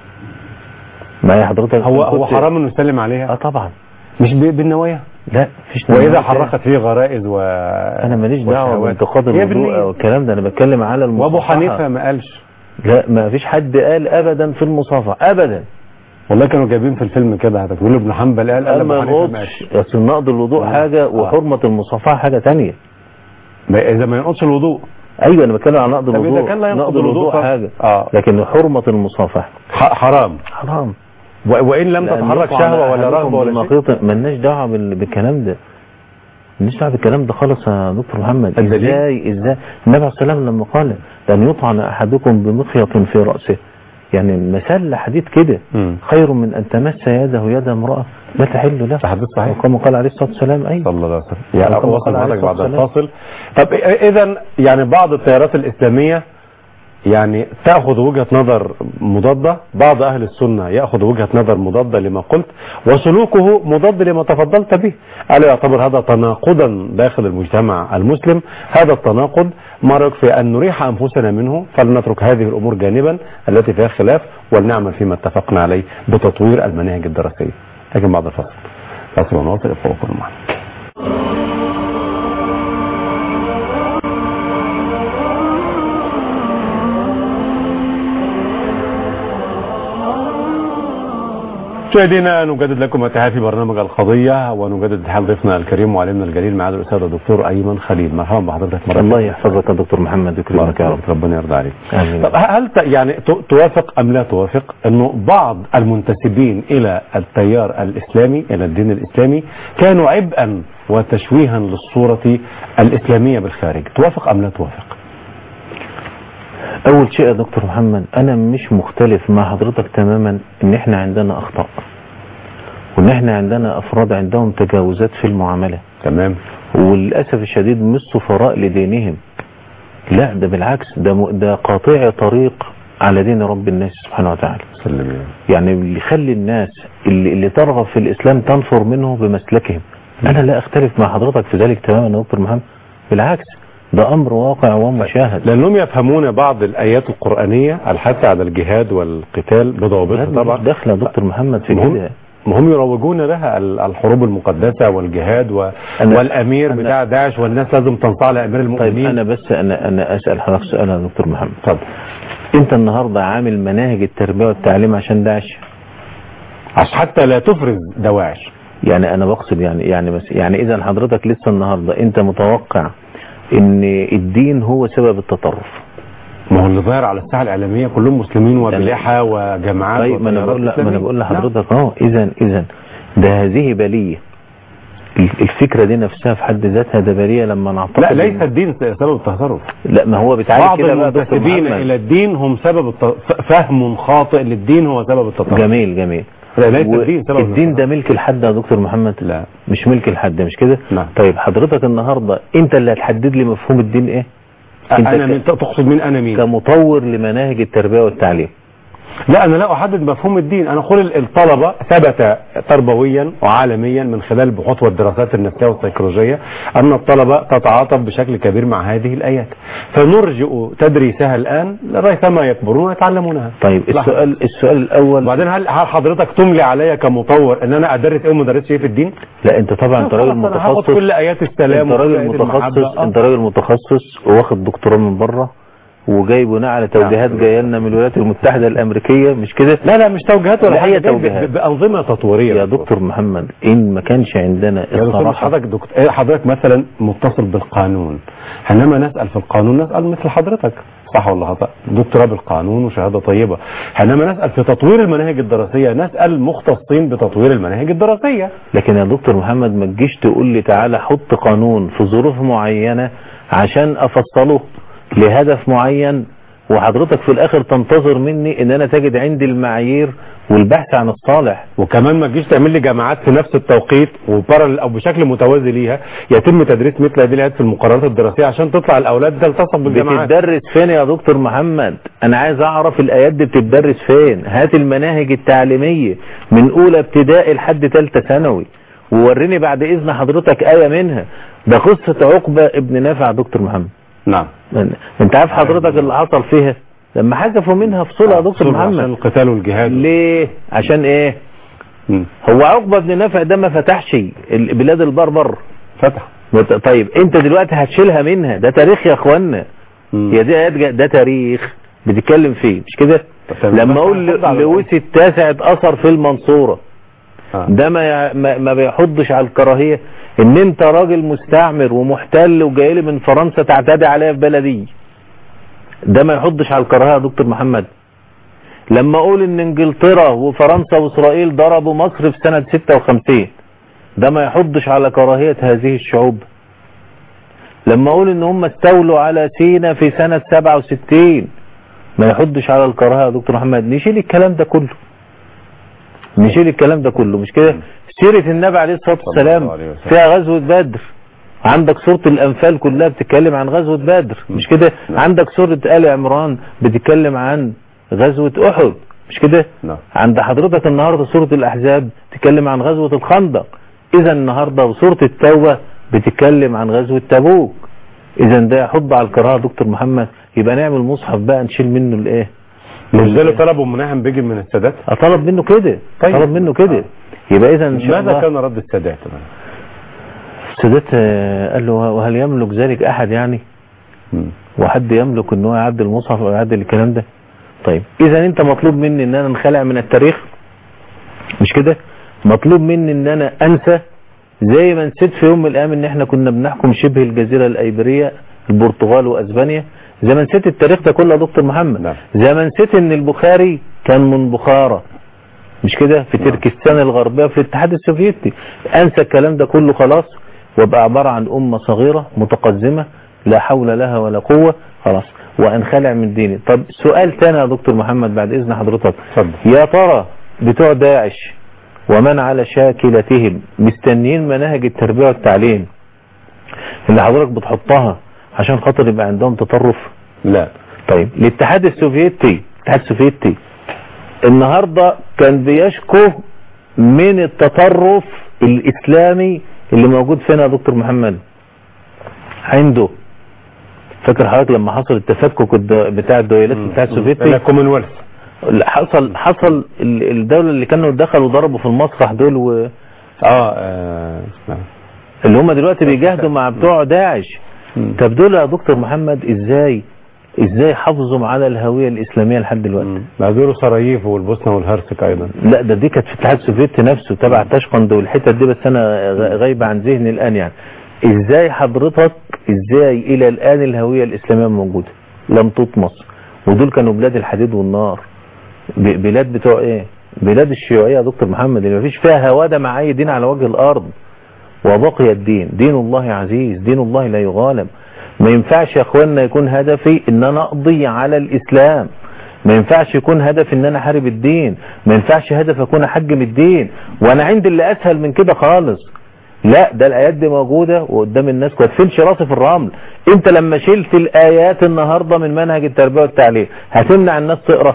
ما هي حضرتك هو كنت- هو حرام انه يسلم اه عليها طبعا مش ب- بالنوايا لا مفيش واذا نوع- حركت فيه غرائز و انا ماليش دعوه وشهوات. بانتقاد هي الوضوء بالنية. او الكلام ده انا بتكلم على المصافحه وابو حنيفه ما قالش لا ما فيش حد قال ابدا في المصافحه ابدا والله كانوا جايبين في الفيلم كده هذا بيقولوا ابن حنبل قال قال قال ابو ما حنيفه ما ينقضش قالش اصل نقض الوضوء آه. حاجه آه. وحرمه المصافحه حاجه تانية ما- اذا ما ينقضش الوضوء ايوه انا بتكلم عن نقض طب إذا الوضوء كان لا ينقض نقض الوضوء الوضوء ف- حاجه اه لكن حرمه المصافحه ح- حرام حرام و- وان لم تتحرك شهوه ولا رغبه ولا شيء شيء مالناش دعوه بال- بالكلام ده مالناش دعوه بالكلام ده خالص يا دكتور محمد الدليل؟ ازاي ازاي النبي عليه الصلاه والسلام لما قال لن يطعن احدكم بمخيط في راسه يعني مسل حديد كده مم. خير من ان تمس يده يد امراه لا تحل له ده حديث صحيح وكما قال عليه الصلاه والسلام ايوه صلى الله عليه وسلم يعني كما وصل قال عليه حضرتك بعد الصلاة الفاصل طب اذا يعني بعض التيارات الاسلاميه يعني تأخذ وجهة نظر مضادة بعض أهل السنة يأخذ وجهة نظر مضادة لما قلت وسلوكه مضاد لما تفضلت به ألا يعتبر هذا تناقضا داخل المجتمع المسلم هذا التناقض ما رأيك في أن نريح أنفسنا منه فلنترك هذه الأمور جانبا التي فيها خلاف ولنعمل فيما اتفقنا عليه بتطوير المناهج الدراسية لكن بعد الفصل فصل ونواصل ابقوا كل معنا مشاهدينا نجدد لكم التحية في برنامج القضية ونجدد تحية ضيفنا الكريم وعلمنا الجليل معالي الأستاذ الدكتور أيمن خليل مرحبا بحضرتك مرة الله يحفظك يا دكتور محمد ويكرمك يا رب ربنا يرضى عليك آمين. طب هل ت- يعني ت- توافق أم لا توافق أنه بعض المنتسبين إلى التيار الإسلامي إلى الدين الإسلامي كانوا عبئا وتشويها للصورة الإسلامية بالخارج توافق أم لا توافق اول شيء يا دكتور محمد انا مش مختلف مع حضرتك تماما ان احنا عندنا اخطاء وان احنا عندنا افراد عندهم تجاوزات في المعامله تمام وللاسف الشديد مش سفراء لدينهم لا ده بالعكس ده م- ده قاطع طريق على دين رب الناس سبحانه وتعالى سلم يا يعني اللي يخلي الناس اللي, اللي ترغب في الاسلام تنفر منه بمسلكهم انا لا اختلف مع حضرتك في ذلك تماما يا دكتور محمد بالعكس ده امر واقع ومشاهد لأنهم يفهمون بعض الآيات القرآنية الحث على الجهاد والقتال بضوابطها طبعا طبعا داخل يا دكتور محمد في مهم. كده ما هم يروجون لها ال- الحروب المقدسة والجهاد و... أنا- والأمير أنا- بتاع داعش والناس لازم تنصاع لأمير طيب المؤمنين انا بس انا انا اسال حضرتك سؤال يا دكتور محمد اتفضل انت النهارده عامل مناهج التربيه والتعليم عشان داعش عشان حتى لا تفرز دواعش يعني انا بقصد يعني يعني بس يعني اذا حضرتك لسه النهارده انت متوقع ان الدين هو سبب التطرف ما هو اللي ظاهر على الساحة الإعلامية كلهم مسلمين وبلحى وجماعات طيب ما انا وتيارات بقول لك ما انا إسلامية. بقول نعم. لحضرتك اه اذا اذا ده هذه بليه الفكره دي نفسها في حد ذاتها ده بليه لما نعتقد لا إن- ليس الدين سبب التصرف لا ما هو بيتعالج بعض كده بقى يا دكتور المنتسبين محمد. إلى الدين هم سبب الت... ف- فهم خاطئ للدين هو سبب التصرف جميل جميل لا ليس و- الدين سبب الدين ده التصرف. ملك الحد يا دكتور محمد لا مش ملك الحد مش كده نعم. طيب حضرتك النهارده انت اللي هتحدد لي مفهوم الدين ايه أنت أنا ك- مين تقصد مين أنا مين كمطور لمناهج التربيه والتعليم لا انا لا احدد مفهوم الدين انا اقول الطلبه ثبت تربويا وعالميا من خلال البحوث والدراسات النفسيه والسيكولوجيه ان الطلبه تتعاطف بشكل كبير مع هذه الايات فنرجئ تدريسها الان ريثما يكبرون ويتعلمونها طيب لحظة. السؤال السؤال الاول وبعدين هل هل حضرتك تملي عليا كمطور ان انا ادرس ايه وما ادرسش ايه في الدين؟ لا انت طبعا انت راجل خلاص أنا هاخد متخصص كل ايات السلام انت وكل راجل آيات متخصص المحبة. انت راجل متخصص واخد دكتوراه من بره وجاي بناء على توجيهات نعم. جايه لنا من الولايات المتحده الامريكيه مش كده لا لا مش توجيهات ولا لا، حاجه هي جاي ب- توجيهات. ب- بانظمه تطويريه يا دكتور محمد ان ما كانش عندنا يا دكتور مش الصراحه حضرتك دكتور إيه حضرتك مثلا متصل بالقانون حينما نسأل في القانون نسأل مثل حضرتك صح ولا خطأ دكتوراه بالقانون وشهادة طيبة حينما نسأل في تطوير المناهج الدراسية نسأل مختصين بتطوير المناهج الدراسية لكن يا دكتور محمد ما تجيش تقول لي تعالى حط قانون في ظروف معينة عشان افصله لهدف معين وحضرتك في الاخر تنتظر مني ان انا تجد عندي المعايير والبحث عن الصالح وكمان ما تجيش تعمل لي جامعات في نفس التوقيت وبارل او بشكل متوازي ليها يتم تدريس مثل هذه الآيات في المقررات الدراسية عشان تطلع الاولاد تلتصق بالجامعات بتدرس فين يا دكتور محمد انا عايز اعرف الايات دي بتدرس فين هات المناهج التعليمية من اولى ابتدائي لحد ثالثه ثانوي ووريني بعد اذن حضرتك ايه منها ده قصة عقبة ابن نافع يا دكتور محمد نعم انت عارف حضرتك اللي حصل فيها لما حذفوا منها فصولها يا دكتور عشان محمد القتال والجهاد ليه عشان ايه مم. هو عقبة بن نافع ده ما فتحش ال- بلاد البربر فتح بت- طيب انت دلوقتي هتشيلها منها ده تاريخ يا اخوانا مم. هي دي آيات جا- ده تاريخ بتتكلم فيه مش كده طب لما بس اقول هنحط على لويس التاسع اتأثر في المنصورة آه. ده ما يع- ما, ما بيحضش على الكراهية ان انت راجل مستعمر ومحتل وجاي لي من فرنسا تعتدي عليا في بلدي ده ما يحضش على الكراهية يا دكتور محمد لما اقول ان انجلترا وفرنسا واسرائيل ضربوا مصر في سنة 56 ده ما يحضش على كراهية هذه الشعوب لما اقول ان هم استولوا على سينا في سنة 67 ما يحضش على الكراهية يا دكتور محمد نشيل الكلام ده كله نشيل الكلام ده كله مش كده سيرة النبي عليه الصلاة صلى الله والسلام عليه وسلم. فيها غزوة بدر عندك سورة الأنفال كلها بتتكلم عن غزوة بدر مش كده عندك سورة آل عمران بتتكلم عن غزوة أحد مش كده نعم. عند حضرتك النهاردة سورة الأحزاب بتتكلم عن غزوة الخندق إذا النهاردة وسورة التوبة بتتكلم عن غزوة تبوك إذا ده يحض على القراءة دكتور محمد يبقى نعمل مصحف بقى نشيل منه الإيه مش ده اللي طلبه مناهم بيجي من السادات طلب منه كده طيب. طلب منه كده يبقى إذا إن شاء ماذا الله كان رد السادات السادات آه، قال له وهل يملك ذلك أحد يعني مم. وحد يملك ان هو يعدل المصحف او يعدل الكلام ده طيب اذا انت مطلوب مني ان انا انخلع من التاريخ مش كده مطلوب مني ان انا انسى زي ما نسيت في يوم من الايام ان احنا كنا بنحكم شبه الجزيره الايبريه البرتغال واسبانيا زي ما نسيت التاريخ ده كله يا دكتور محمد نعم. زي ما نسيت ان البخاري كان من بخارى مش كده في تركستان الغربيه في الاتحاد السوفيتي انسى الكلام ده كله خلاص وابقى عباره عن امه صغيره متقزمه لا حول لها ولا قوه خلاص وانخلع من ديني طب سؤال تاني يا دكتور محمد بعد اذن حضرتك اتفضل يا ترى بتوع داعش ومن على شاكلتهم مستنيين مناهج التربيه والتعليم اللي حضرتك بتحطها عشان خاطر يبقى عندهم تطرف لا طيب الاتحاد السوفيتي الاتحاد السوفيتي النهاردة كان بيشكو من التطرف الإسلامي اللي موجود فينا يا دكتور محمد عنده فاكر حضرتك لما حصل التفكك الد- بتاع الدولات بتاع السوفيتي الكومنولث حصل حصل ال- الدولة اللي كانوا دخلوا ضربوا في المسرح دول و... اه آه، اسمها. اللي هم دلوقتي بيجاهدوا مع بتوع داعش مم. طب دول يا دكتور محمد ازاي ازاي حافظوا على الهوية الإسلامية لحد دلوقتي مم. ما دول سراييف والبوسنة والهرسك ايضا لا ده دي كانت في الاتحاد السوفيتي نفسه تبع تاشقند والحتت دي بس انا غ- غايبه عن ذهني الان يعني ازاي حضرتك ازاي الى الان الهويه الاسلاميه موجوده لم تطمس ودول كانوا بلاد الحديد والنار ب- بلاد بتوع ايه بلاد الشيوعيه يا دكتور محمد اللي مفيش فيها هواده مع اي دين على وجه الارض وبقي الدين دين الله عزيز دين الله لا يغالب ما ينفعش يا اخوانا يكون هدفي ان انا اقضي على الاسلام ما ينفعش يكون هدف ان انا احارب الدين ما ينفعش هدف اكون احجم الدين وانا عندي اللي اسهل من كده خالص لا ده الايات دي موجودة وقدام الناس ما تفلش راسي في الرمل انت لما شلت الايات النهاردة من منهج التربية والتعليم هتمنع الناس تقرأ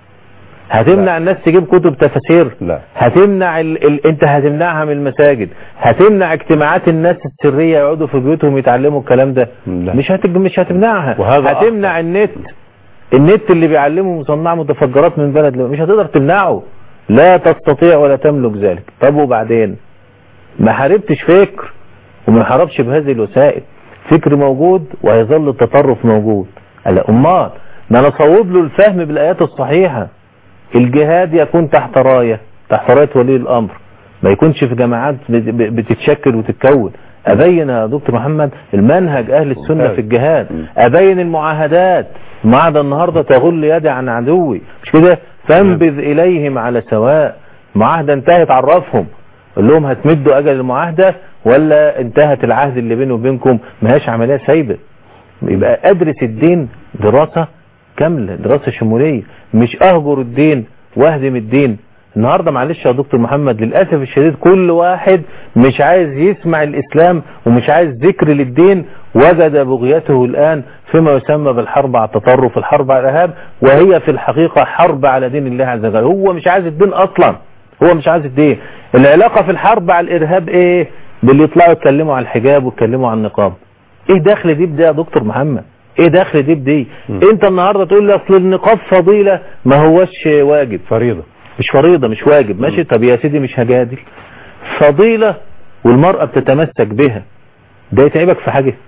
هتمنع لا. الناس تجيب كتب تفاسير لا هتمنع ال... ال... انت هتمنعها من المساجد هتمنع اجتماعات الناس السرية يقعدوا في بيوتهم يتعلموا الكلام ده لا. مش هتج... مش هتمنعها وهذا هتمنع النت النت اللي بيعلموا مصنع متفجرات من بلد لبلد مش هتقدر تمنعه لا تستطيع ولا تملك ذلك طب وبعدين ما حاربتش فكر وما حاربش بهذه الوسائل فكر موجود وهيظل التطرف موجود لا امال ده انا صوب له الفهم بالايات الصحيحه الجهاد يكون تحت رايه تحت رايه ولي الامر ما يكونش في جماعات بت- ب- بتتشكل وتتكون ابين يا دكتور محمد المنهج اهل السنه ممتاز. في الجهاد مم. ابين المعاهدات معاهده النهارده تغل يدي عن عدوي مش كده فانبذ اليهم على سواء معاهده انتهت عرفهم قول لهم هتمدوا اجل المعاهده ولا انتهت العهد اللي بيني وبينكم ما هيش عمليه سايبه يبقى ادرس الدين دراسه كامله دراسه شموليه مش اهجر الدين واهدم الدين النهارده معلش يا دكتور محمد للاسف الشديد كل واحد مش عايز يسمع الاسلام ومش عايز ذكر للدين وجد بغيته الان فيما يسمى بالحرب على التطرف الحرب على الارهاب وهي في الحقيقه حرب على دين الله عز وجل هو مش عايز الدين اصلا هو مش عايز الدين العلاقه في الحرب على الارهاب ايه باللي يطلعوا يتكلموا عن الحجاب ويتكلموا عن النقاب ايه دخل دي بده يا دكتور محمد ايه دخل دي بدي م. انت النهارده تقول لي اصل النقاب فضيله ما هوش واجب فريضة مش فريضه مش واجب ماشي طب يا سيدي مش هجادل فضيله والمراه بتتمسك بها ده يتعبك في حاجه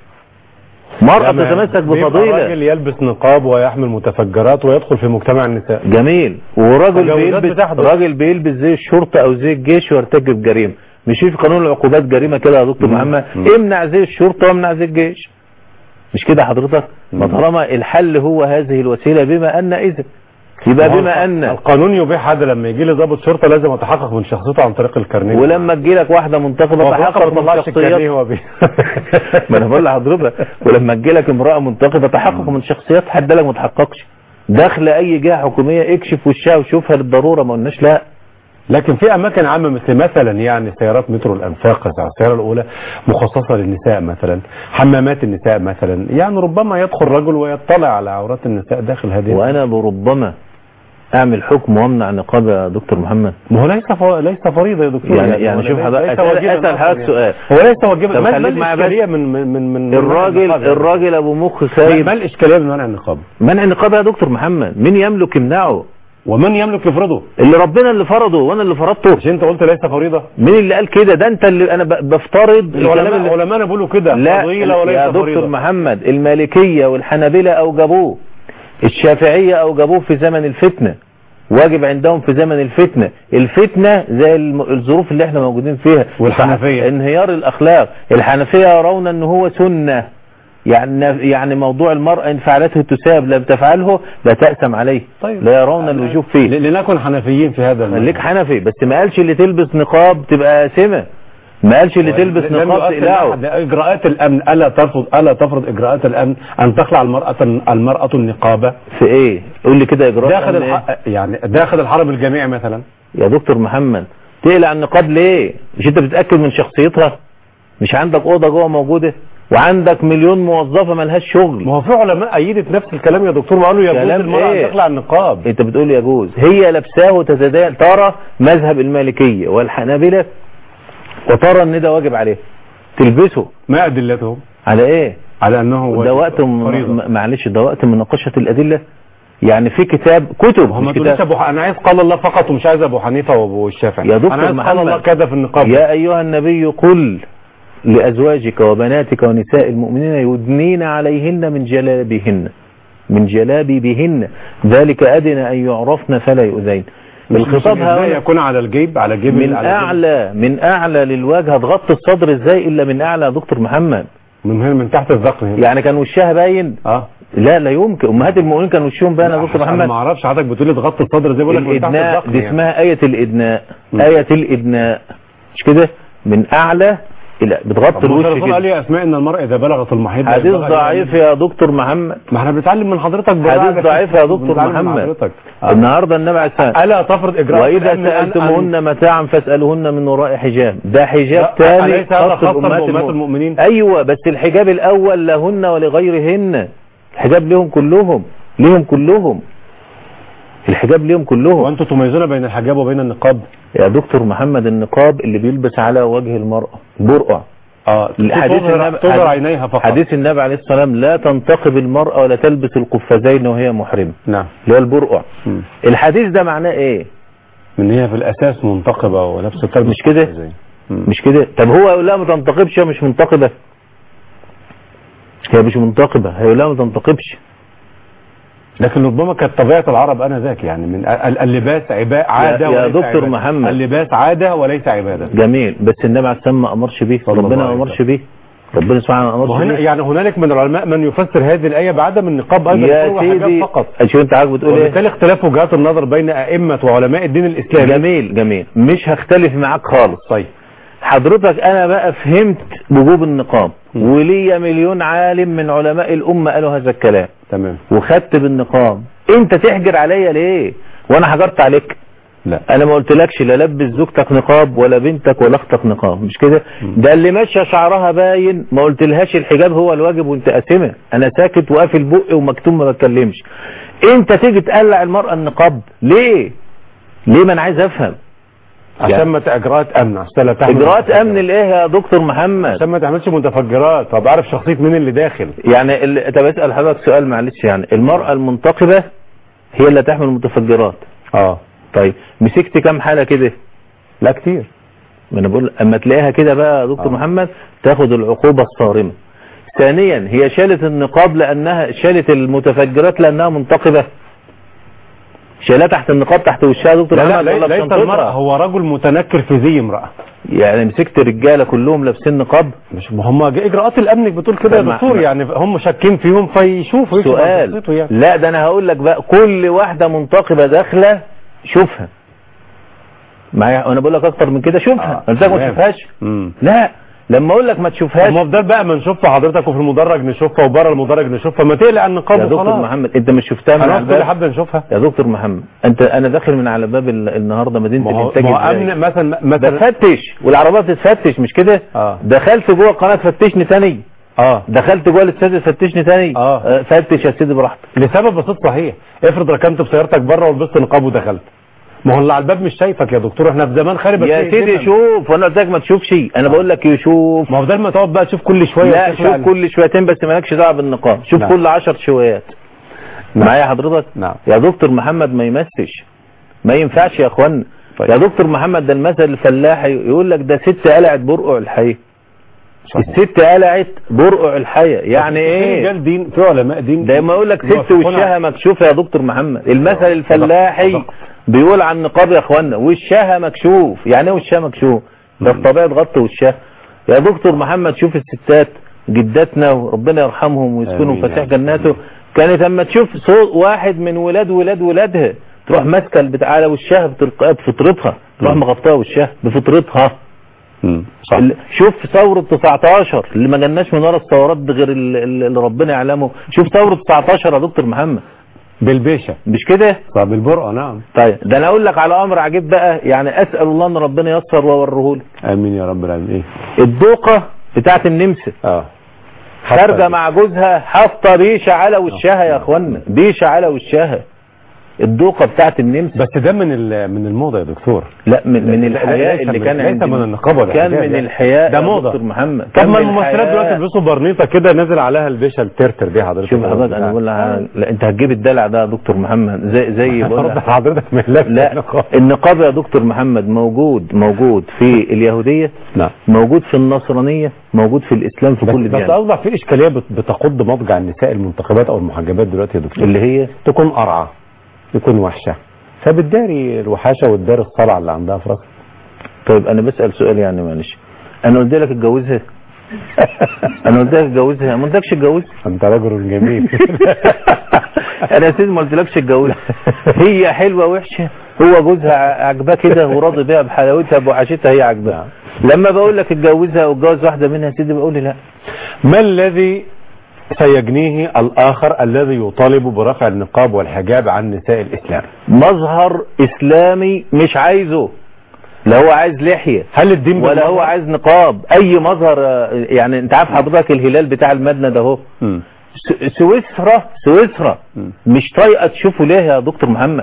مرأة لما بتتمسك بيبقى بفضيلة راجل يلبس نقاب ويحمل متفجرات ويدخل في مجتمع النساء جميل وراجل تجاوزات بيلبس بتحدث. راجل بيلبس زي الشرطة او زي الجيش ويرتكب جريمة مش في قانون العقوبات جريمة كده يا دكتور مم. محمد مم. امنع زي الشرطة وامنع زي الجيش مش كده حضرتك ما مم. طالما الحل هو هذه الوسيلة بما ان اذا يبقى ما هو بما ان القانون يبيح هذا لما يجي لي ضابط شرطة لازم اتحقق من شخصيته عن طريق الكارنيه ولما تجي لك واحدة منتخبة هو في الآخر تحقق ما من طلعش الكارنيه شخصيات هو بيه ما انا بقول لحضرتك ولما تجي لك امرأة منتخبة تحقق من شخصيات حد لك ما تحققش داخل اي جهة حكومية اكشف وشها وشوفها للضرورة ما قلناش لا لكن في اماكن عامه مثل مثلا يعني سيارات مترو الانفاق السياره الاولى مخصصه للنساء مثلا حمامات النساء مثلا يعني ربما يدخل رجل ويطلع على عورات النساء داخل هذه وانا بربما اعمل حكم وامنع نقاب يا دكتور محمد ما هو ليس ف... ليس فريضه يا دكتور يعني- يعني هو شوف ليس- حضرتك- ليس أسأل- واجباً أسأل حضرتك أصلاً سؤال. هو ليس واجبا طب ما ما خليك معايا بس. الاشكاليه من من من من منع الراجل النقاب يعني؟ الراجل ابو مخ ما خايب ما الاشكاليه من منع النقاب منع النقاب يا دكتور محمد مين يملك يمنعه ومن يملك يفرضه اللي ربنا اللي فرضه وانا اللي فرضته مش انت قلت ليس فريضه مين اللي قال كده ده انت اللي انا ب- بفترض الكلام العلماء اللي علماءنا بيقولوا كده لا فضيله وليس يا دكتور فريضه محمد المالكية والحنابلة أوجبوه الشافعية أوجبوه في زمن الفتنة واجب عندهم في زمن الفتنة الفتنة زي الم- الظروف اللي احنا موجودين فيها والحنفية. انهيار الأخلاق الحنفية يرون أنه هو سنة يعني يعني موضوع المرأة إن فعلته تساب لم تفعله لا تأسم عليه طيب. لا يرون الوجوب فيه ل- لنكن حنفيين في هذا الموضوع. خليك حنفي بس ما قالش اللي تلبس نقاب تبقى آسمة ما قالش اللي تلبس لم نقاب يؤثر تقلعه أحد. اجراءات الامن الا ترفض الا تفرض اجراءات الامن ان تخلع المراه المراه النقابه في ايه قول لي كده اجراء داخل أمن إيه؟ الح... يعني داخل الحرم الجامعي مثلا يا دكتور محمد تقلع النقاب ليه مش انت بتتاكد من شخصيتها مش عندك اوضه جوه موجوده وعندك مليون موظفه ملهاش شغل ما هو في علماء ايدت نفس الكلام يا دكتور وقالوا يجوز كلام المراه إيه؟ ان تخلع النقاب انت بتقول يجوز هي لابساه وتتدين ترى مذهب المالكيه والحنابله وترى ان ده واجب عليه تلبسه ما ادلتهم على ايه على انه ده وقت م- فريضة. م- معلش ده وقت مناقشه الادله يعني في كتاب كتب هم مش تقولش كتاب ابو ح... انا عايز قال الله فقط ومش عايز ابو حنيفه وابو الشافعي يا دكتور انا عايز قال محمد. الله كذا في النقاب يا أيها النبي قل لأزواجك وبناتك ونساء المؤمنين يدنين عليهن من جلابهن من جلابيبهن ذلك أدنى أن يعرفن فلا يؤذين مش الخطاب مش ازاي هؤلاء يكون على الجيب على جيب من على جيب. أعلى من أعلى للوجه هتغطي الصدر إزاي إلا من أعلى يا دكتور محمد من هنا من تحت الذقن هنا يعني كان وشها باين اه لا لا يمكن أمهات المؤمنين كان وشهم باين يا دكتور انا محمد ما اعرفش حضرتك بتقول لي تغطي الصدر زي بقول لك من تحت الإدناء الذقن دي يعني. اسمها آية الإدناء م. آية الإدناء مش كده من أعلى إلى بتغطي طب الوش الرسول قال كده يا اسماء ان المرأة اذا بلغت المحيض لا حديث ينبغي أن- ضعيف يا دكتور محمد ما احنا بنتعلم من حضرتك بالراحة حديث بس. ضعيف يا دكتور بنتعلم من محمد حضرتك. آه. النهارده النبي عليه السلام الا تفرض اجراء واذا الأمن أن- أن- سالتموهن متاعا فاسالوهن من وراء حجاب ده حجاب لا، ثاني أليس هذا خاص خاصا بأمهات بأمهات المؤمنين المؤمنين ايوه بس الحجاب الاول لهن ولغيرهن الحجاب لهم كلهم لهم كلهم الحجاب لهم كلهم وانتم تميزون بين الحجاب وبين النقاب يا دكتور محمد النقاب اللي بيلبس على وجه المرأة برقع اه حديث تظهر النبي تظهر حديث- عينيها فقط حديث النبي عليه الصلاة والسلام لا تنتقب المرأة ولا تلبس القفازين وهي محرمة نعم اللي هو البرقع مم. الحديث ده معناه ايه من هي في الاساس منتقبة ونفس الكلمة مش كده؟ مم. مش كده طب هو يقول لها ما تنتقبش هي مش منتقبة هي مش منتقبة هيقول لها ما تنتقبش لكن ربما كانت طبيعة العرب انا ذاك يعني من ال- اللباس عباء عادة يا وليس دكتور عبادة. محمد. اللباس عادة وليس عبادة جميل بس النبي عليه السلام ما امرش بيه صلى الله ربنا ما عليه امرش بيه ربنا سبحانه ما امرش وهنا بيه يعني هنالك من العلماء من يفسر هذه الآية بعدم النقاب أيضا يا يكون حجاب سيدي فقط شوف انت عارف بتقول ايه وبالتالي اختلاف وجهات النظر بين أئمة وعلماء الدين الإسلامي جميل جميل مش هختلف معاك خالص طيب حضرتك انا بقى فهمت وجوب النقاب وليا مليون عالم من علماء الامه قالوا هذا الكلام تمام وخدت بالنقاب انت تحجر عليا ليه وانا حجرت عليك لا انا ما قلتلكش لا لبس زوجتك نقاب ولا بنتك ولا اختك نقاب مش كده ده اللي ماشيه شعرها باين ما قلتلهاش الحجاب هو الواجب وانت قاسمه انا ساكت وقافل بقي ومكتوم ما بتكلمش انت تيجي تقلع المرأة النقاب ليه ليه ما انا عايز افهم عشان ما ت- اجراءات امن عشان لا تعمل اجراءات متفجرات. امن الايه يا دكتور محمد عشان ما تعملش متفجرات طب عارف شخصيه مين اللي داخل يعني ال- طب اسال حضرتك سؤال معلش يعني المرأة المنتقبة هي اللي تحمل متفجرات اه طيب مسكت كام حالة كده لا كتير ما انا بقول اما تلاقيها كده بقى يا دكتور آه. محمد تاخد العقوبة الصارمة ثانيا هي شالت النقاب لانها شالت المتفجرات لانها منتقبة شالها تحت النقاب تحت وشها يا دكتور لا لا محمد لي- ولا ليس بشنطتها؟ المرأة هو رجل متنكر في زي امرأة يعني مسكت رجالة كلهم لابسين نقاب مش ما هم اجراءات الامن بتقول كده يا طب ما- دكتور ما- يعني هم شاكين فيهم فيشوفوا يكشفوا عن سؤال شخصيته يعني. لا ده انا هقول لك بقى كل واحدة منتقبة داخلة شوفها معايا وانا بقول لك اكتر من كده شوفها آه، انت ما تمام. تشوفهاش مم. لا لما اقول لك ما تشوفهاش المفضل بقى ما نشوفها حضرتك وفي المدرج نشوفها وبره المدرج نشوفها ما تقلق عن النقاب يا دكتور وخلاص محمد انت مش شفتها من على انا كل الباب حابه نشوفها يا دكتور محمد انت انا داخل من على باب ال- النهارده مدينه ما هو الانتاج ما هو إزاي؟ امن مثلا مثلا بفتش والعربيات بتفتش مش كده اه دخلت جوه القناه تفتشني تاني اه دخلت جوه الاستاد تفتشني تاني آه. فتش يا سيدي براحتك لسبب بسيط صحيح افرض ركنت بسيارتك بره ولبست نقاب ودخلت ما هو اللي على الباب مش شايفك يا دكتور احنا في زمان خارب يا الشيء سيدي جداً. شوف وانا قلت لك ما تشوفش انا بقول لك يشوف ما هو بدل ما تقعد بقى تشوف كل شويه لا وتخلع شوف كل شويتين بس مالكش دعوه بالنقاب شوف نعم. كل 10 شويات نعم. معايا حضرتك نعم يا دكتور محمد ما يمسش ما ينفعش يا اخوانا طيب. يا دكتور محمد ده المثل الفلاحي يقول لك ده ست قلعت برقع الحي صحيح. الست قلعت برقع الحية يعني في ايه رجال دين في علماء دين ده ما يقول لك ست يوافقون وشها مكشوفة يا دكتور محمد المثل صدق- الفلاحي صدق. بيقول عن النقاب يا اخوانا وشها مكشوف يعني ايه وشها مكشوف ده مم. الطبيعة تغطي وشها يا دكتور محمد شوف الستات جداتنا وربنا يرحمهم ويسكنهم آمين يا فسيح رب. جناته كانت اما تشوف صوت واحد من ولاد ولاد ولادها تروح ماسكه البتاع على وشها بتلقائها بفطرتها تروح مم. مغطاه وشها بفطرتها مم. صح ال- شوف ثورة 19 اللي ما جالناش من ورا الثورات دي غير ال- ال- اللي ربنا يعلمه شوف ثورة 19 يا دكتور محمد بالبيشه مش كده طب بالبرقه نعم طيب ده انا اقول لك على امر عجيب بقى يعني اسال الله ان ربنا ييسر واوريهولك امين يا رب العالمين ايه الدوقه بتاعت النمسا اه خارجه مع جوزها حاطه بيشه على وشها يا اخوانا بيشه على وشها الدوقه بتاعت النمسا بس ده من ال- من الموضه يا دكتور لا من من ليس الحياء من- اللي كان ليس عند من النقاب ولا كان الحجاب من يعني. الحياء ده يا موضة. دكتور محمد طب كان ما من الممثلات الحياء. دلوقتي بيلبسوا برنيطه كده نازل عليها البيشه الترتر دي حضرتك شوف حضرتك انا بقول لها لا انت هتجيب الدلع ده يا دكتور محمد زي زي بقول برضه لها حضرتك مهلك لا النقاب يا دكتور محمد موجود موجود في اليهودية لا موجود في النصرانية موجود في الإسلام في بس, كل بس ديانة اوضح في اشكاليه بت- بتقض مضجع النساء المنتخبات او المحجبات دلوقتي يا دكتور اللي هي تكون قرعه تكون وحشه فبتداري الوحاشه وتداري الصلع اللي عندها في راسها طيب أنا بسأل سؤال يعني معلش أنا قلت لك اتجوزها أنا قلت لك اتجوزها ما قلتلكش اتجوزها انت رجل جميل أنا يا سيدي ما قلتلكش اتجوزها هي حلوة وحشة هو جوزها ع- عاجباه كده وراضي بيها بحلاوتها بوحشتها هي عاجباه لما بقول لك اتجوزها واتجوز واحدة منها يا سيدي بقول لي لا ما الذي سيجنيه الآخر الذي يطالب برفع النقاب والحجاب عن نساء الإسلام مظهر إسلامي مش عايزه لا هو عايز لحية هل الدين ولا هو بالمظهر؟ عايز نقاب اي مظهر آه، يعني انت عارف حضرتك الهلال بتاع المدنة ده اهو مم. س- سويسرا سويسرا مم. مش طايقه تشوفه ليه يا دكتور محمد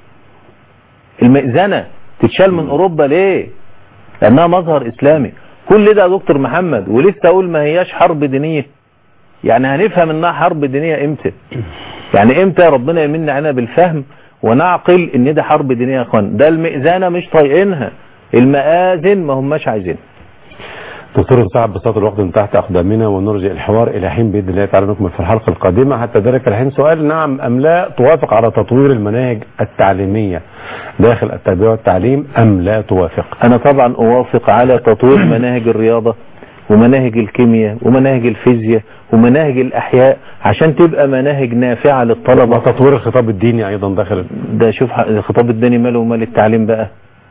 المئذنة تتشال من اوروبا ليه لانها مظهر اسلامي كل ده يا دكتور محمد ولسه اقول ما هياش حرب دينية يعني هنفهم انها حرب دينية امتى يعني امتى ربنا يمن علينا بالفهم ونعقل ان ده حرب دينية يا اخوان ده المئذنة مش طايقينها المآذن ما هماش عايزينها دكتور صعب بساط الوقت من تحت أقدامنا ونرجع الحوار إلى حين بإذن الله تعالى نكمل في الحلقة القادمة حتى ذلك الحين سؤال نعم أم لا توافق على تطوير المناهج التعليمية داخل التربية والتعليم أم لا توافق انا طبعا اوافق على تطوير مناهج الرياضة ومناهج الكيمياء ومناهج الفيزياء ومناهج الاحياء عشان تبقى مناهج نافعة للطلبة وتطوير الخطاب الديني أيضا داخل ده شوف ح- الخطاب الديني ماله ومال التعليم بقى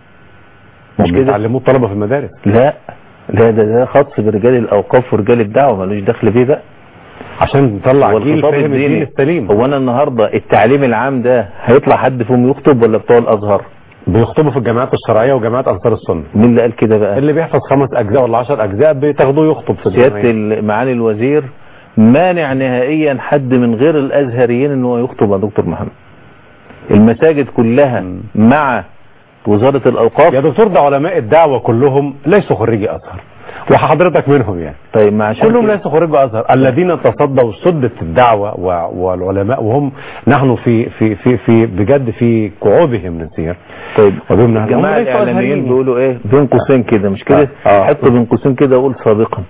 مش كده بيتعلموه الطلبة في المدارس لا لا ده ده خاص برجال الاوقاف ورجال الدعوة ملوش دخل فيه بقى عشان نطلع هو جيل الخطاب فاهم الدين الديني السليم هو انا النهاردة التعليم العام ده هيطلع حد فيهم يخطب ولا بتوع الازهر بيخطبوا في الجامعات الشرعية وجامعات أنصار السنة مين اللي قال كده بقى اللي بيحفظ خمس أجزاء ولا عشر أجزاء بتاخدوه يخطب في سيادة الجامعية. معالي الوزير مانع نهائيا حد من غير الازهريين ان هو يخطب يا دكتور محمد المساجد كلها مم. مع وزارة الاوقاف يا دكتور ده علماء الدعوة كلهم ليسوا خريجي أزهر وحضرتك منهم يعني طيب ما عشان كلهم كده- ليسوا خريجي أزهر الذين تصدوا سدة الدعوة و- والعلماء وهم نحن في في في في بجد في كعوبهم نسير طيب وبهم نحن الجماعة هم ليسوا الاعلاميين أزهريين. بيقولوا ايه بين قوسين كده مش كده آه. آه. حط بين قوسين كده وقول سابقا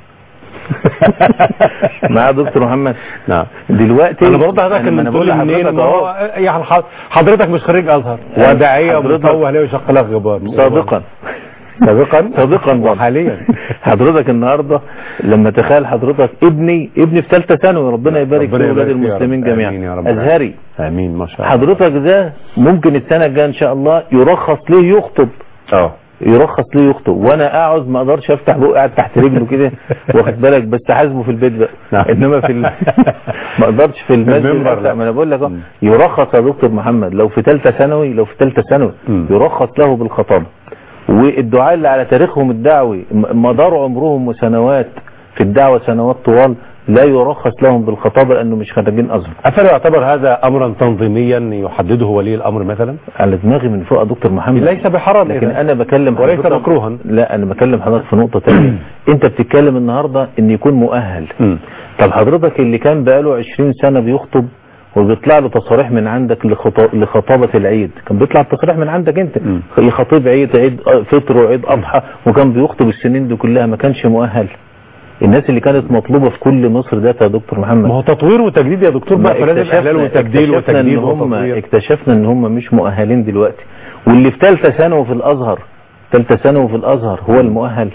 مع دكتور محمد نعم دلوقتي انا برضه حضرتك أنا- ما ان أنا بقول تقول منين لحضرتك ما أهو. هو يعني ح- حضرتك مش خريج ازهر أنا وداعيه حضرتك- ومطوه ليه وشق لك غبار سابقا سابقا سابقا برضه. وحاليا حضرتك النهارده لما تخيل حضرتك ابني ابني في ثالثه ثانوي ربنا يبارك في ربنا اولاد يبارك فيه يا المسلمين رب. آمين يا جميعا رب. ازهري امين ما شاء الله حضرتك ده ممكن السنه الجايه ان شاء الله يرخص ليه يخطب اه يرخص ليه يخطب وانا اقعد ما اقدرش افتح بقى قاعد تحت رجله كده واخد بالك بس حاسبه في البيت بقى نعم. انما في ال... ما اقدرش في المسجد المنبر أفتح. لا. ما انا بقول لك أهو، مم. يرخص يا دكتور محمد لو في ثالثه ثانوي لو في ثالثه ثانوي مم. يرخص له بالخطابه والدعاء اللي على تاريخهم الدعوي م- مدار عمرهم وسنوات في الدعوه سنوات طوال لا يرخص لهم بالخطابه لانه مش خريجين ازهر أفلا يعتبر هذا أمرا تنظيميا يحدده ولي الأمر مثلا على دماغي من فوق يا دكتور محمد ليس بحرام لكن إذا. انا بكلم وليس حضرتك- مكروها. لا انا بكلم حضرتك في نقطه ثانيه انت بتتكلم النهارده ان يكون مؤهل مم. طب حضرتك اللي كان بقاله 20 سنه بيخطب وبيطلع له تصاريح من عندك لخطا- لخطابه العيد كان بيطلع تصريح من عندك انت مم. يخاطب عيد عيد فطر وعيد اضحى وكان بيخطب السنين دي كلها ما كانش مؤهل الناس اللي كانت مطلوبه في كل مصر ده يا دكتور محمد ما هو تطوير وتجديد يا دكتور بقى فلازم اكتشفنا- إحلال وتبديل اكتشفنا وتجديد ان هم وتطوير اكتشفنا ان هم مش مؤهلين دلوقتي واللي في ثالثه ثانوي في الازهر ثالثه ثانوي في الازهر هو المؤهل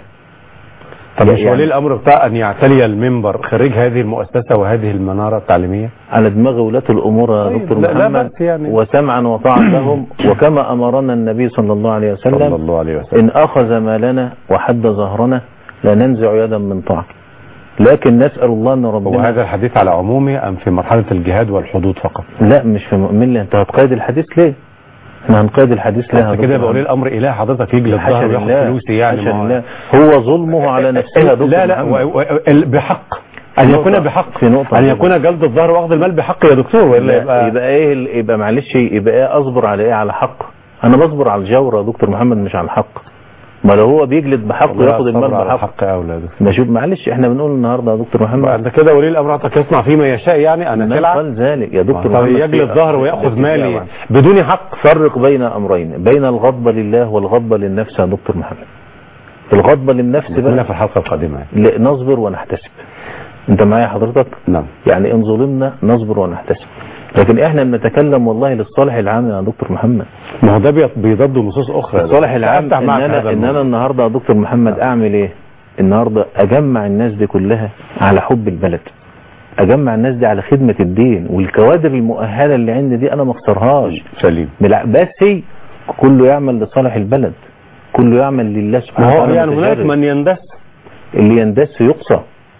طب مش يعني- ولي الأمر بتاع أن يعتلي المنبر خريج هذه المؤسسة وهذه المنارة التعليمية على دماغ ولاة الامور يا طيب، دكتور لا- لا محمد بأس يعني. وسمعا وطاعا لهم وكما امرنا النبي صلى الله عليه صلى وسلم الله عليه وسلم ان اخذ مالنا وحد ظهرنا لا ننزع يدا من طاعه لكن نسال الله ان ربنا وهذا الحديث على عمومه أم في مرحلة الجهاد والحدود فقط لا مش في مؤمن لي انت هتقيد الحديث ليه؟ احنا هنقيد الحديث ليه يا حتى كده دكتور يبقى ولي الأمر إله حضرتك يجلد حاشا ظهره وياخد لله فلوسي يعني حاشا ما هو- لله هو ظلمه على نفسه يا دكتور لا لا محمد. و- و- ال- بحق أن في يكون نقطة- بحق في نقطة أن كده. يكون جلد الظهر وأخذ المال بحق يا دكتور ولا لا، يبقى يبقى ايه ال- يبقى معلش يبقى ايه اصبر على ايه على حق انا بصبر على الجور يا دكتور محمد مش على الحق ما لو هو بيجلد بحق والله وياخد المال الصبر على بحق الحق أولى يا دكتور ما شوف معلش احنا بنقول النهارده يا دكتور محمد أنت كده ولي الأمر عطاك يصنع فيما يشاء يعني أنا من سلعة قال ذلك يا دكتور طب محمد يجلد في- ظهر ويأخذ في مالي الدعوة. بدون حق فرق بين امرين بين الغضب لله والغضب للنفس يا دكتور محمد الغضب للنفس نكملها بقى في الحلقة القادمة يعني. لا، نصبر ونحتسب انت معايا حضرتك نعم يعني ان ظلمنا نصبر ونحتسب لكن احنا بنتكلم والله للصالح العام يا دكتور محمد ما هو ده بي- بيضاد نصوص أخرى الصالح العام أفتح ان معك انا هذا ان الموضوع. انا النهارده يا دكتور محمد اعمل ايه النهارده اجمع الناس دي كلها على حب البلد اجمع الناس دي على خدمة الدين والكوادر المؤهلة اللي عندي دي انا ما اخسرهاش سليم بالع- بس كله يعمل لصالح البلد كله يعمل لله سبحانه ما هو وتعالى يعني هناك متجرد. من يندس اللي يندس يقصى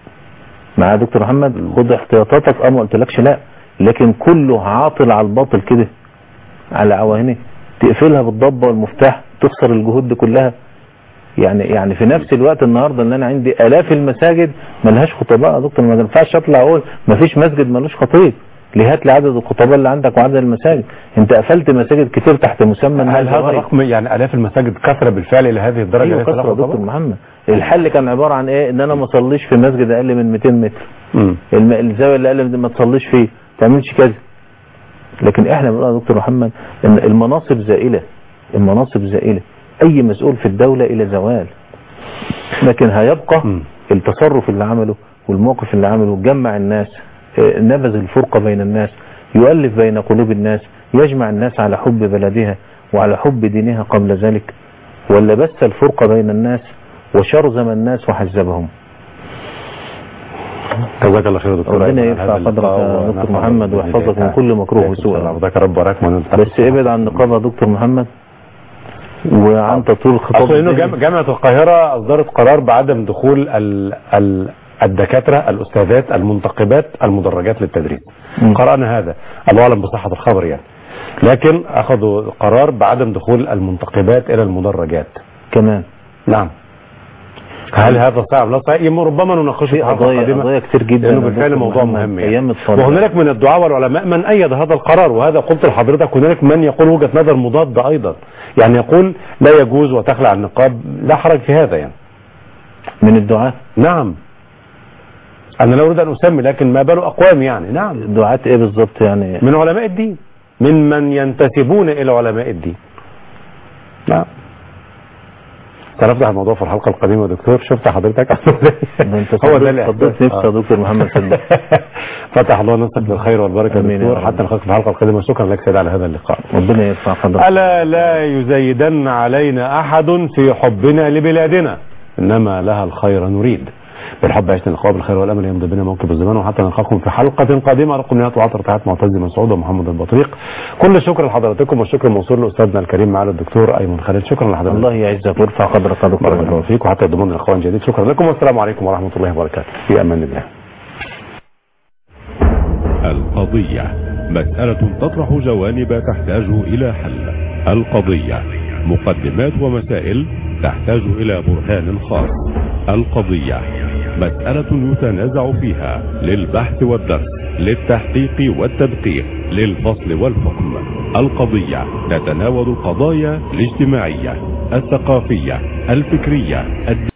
مع يا دكتور محمد خد احتياطاتك اه ما قلتلكش لا لكن كله عاطل على الباطل كده على عواهنه تقفلها بالضبه والمفتاح تخسر الجهود دي كلها يعني يعني في نفس الوقت النهارده ان انا عندي الاف المساجد ملهاش خطباء يا دكتور ما ينفعش اطلع اقول ما فيش مسجد ملوش خطيب ليه هات لي عدد الخطباء اللي عندك وعدد المساجد انت قفلت مساجد كتير تحت مسمى هل إنها هذا زوايا. الرقم يعني آلاف المساجد كثرة بالفعل إلى هذه الدرجة ايوه ليس كسر لها يا دكتور خطباء؟ محمد الحل كان عباره عن ايه ان انا ما اصليش في مسجد اقل من 200 متر مم. الم- الزاويه اللي اقل من دي ما تصليش فيه ما تعملش كذا لكن احنا بنقول يا دكتور محمد ان المناصب زائله المناصب زائله اي مسؤول في الدوله الى زوال لكن هيبقى مم. التصرف اللي عمله والموقف اللي عمله جمع الناس آه، نبذ الفرقه بين الناس يؤلف بين قلوب الناس يجمع الناس على حب بلدها وعلى حب دينها قبل ذلك ولا بث الفرقه بين الناس وشرذم الناس وحزبهم جزاك الله خير يا دكتور ربنا أيمن على يرفع هذا قدرك اللقاء يا ونفع دكتور محمد الله ويحفظك من بإذنك. كل مكروه عليكم وسوء. السلام. ربك رب وراكم ونلتقي بس ابعد عن النقابه يا دكتور محمد وعن تطوير الخطاب اصل انه الديني. جام- جامعه القاهره اصدرت قرار بعدم دخول ال ال الدكاتره الاستاذات المنتقبات المدرجات للتدريس مم. قرانا هذا الله اعلم بصحه الخبر يعني لكن اخذوا قرار بعدم دخول المنتقبات الى المدرجات كمان نعم هل هذا صعب لا صعب ربما نناقشه في في حلقه قضايا قادمه قضايا كتير جدا لانه يا بالفعل دكتور موضوع محمد. مهم يعني ايام الطالب وهناك من الدعاء والعلماء من ايد هذا القرار وهذا قلت لحضرتك هناك من يقول وجهه نظر مضاده ايضا يعني يقول لا يجوز وتخلع النقاب لا حرج في هذا يعني من الدعاة نعم انا لا اريد ان اسمي لكن ما بال اقوام يعني نعم دعاة ايه بالظبط يعني من علماء الدين من من ينتسبون الى علماء الدين نعم سنفتح الموضوع في الحلقه القادمه يا دكتور شفت حضرتك ده انت هو ده صدقت- اللي صدقت نفسي يا دكتور محمد صدق فتح الله نفسك بالخير والبركه يا آمين يا دكتور رب. حتى نلقاك في الحلقه القادمه شكرا لك سيد على هذا اللقاء ربنا يرفع قدرك ألا لا يزيدن علينا أحد في حبنا لبلادنا إنما لها الخير نريد بالحب عشنا اللقاء بالخير والامل يمضي بنا موكب الزمان وحتى نلقاكم في حلقه قادمه رقم نهايه وعطر تحيات معتز مسعود ومحمد البطريق كل الشكر لحضراتكم والشكر موصول لاستاذنا الكريم معالي الدكتور ايمن خالد شكرا لحضرتك الله يعزك ويرفع قدرك يا بارك الله دكتور فيك وحتى ضمن الاخوان جديد شكرا لكم والسلام عليكم ورحمه الله وبركاته في امان الله القضية مسألة تطرح جوانب تحتاج إلى حل القضية مقدمات ومسائل تحتاج إلى برهان خاص القضية مسألة يتنازع فيها للبحث والدرس للتحقيق والتدقيق للفصل والحكم القضية تتناول القضايا الاجتماعية الثقافية الفكرية الدينية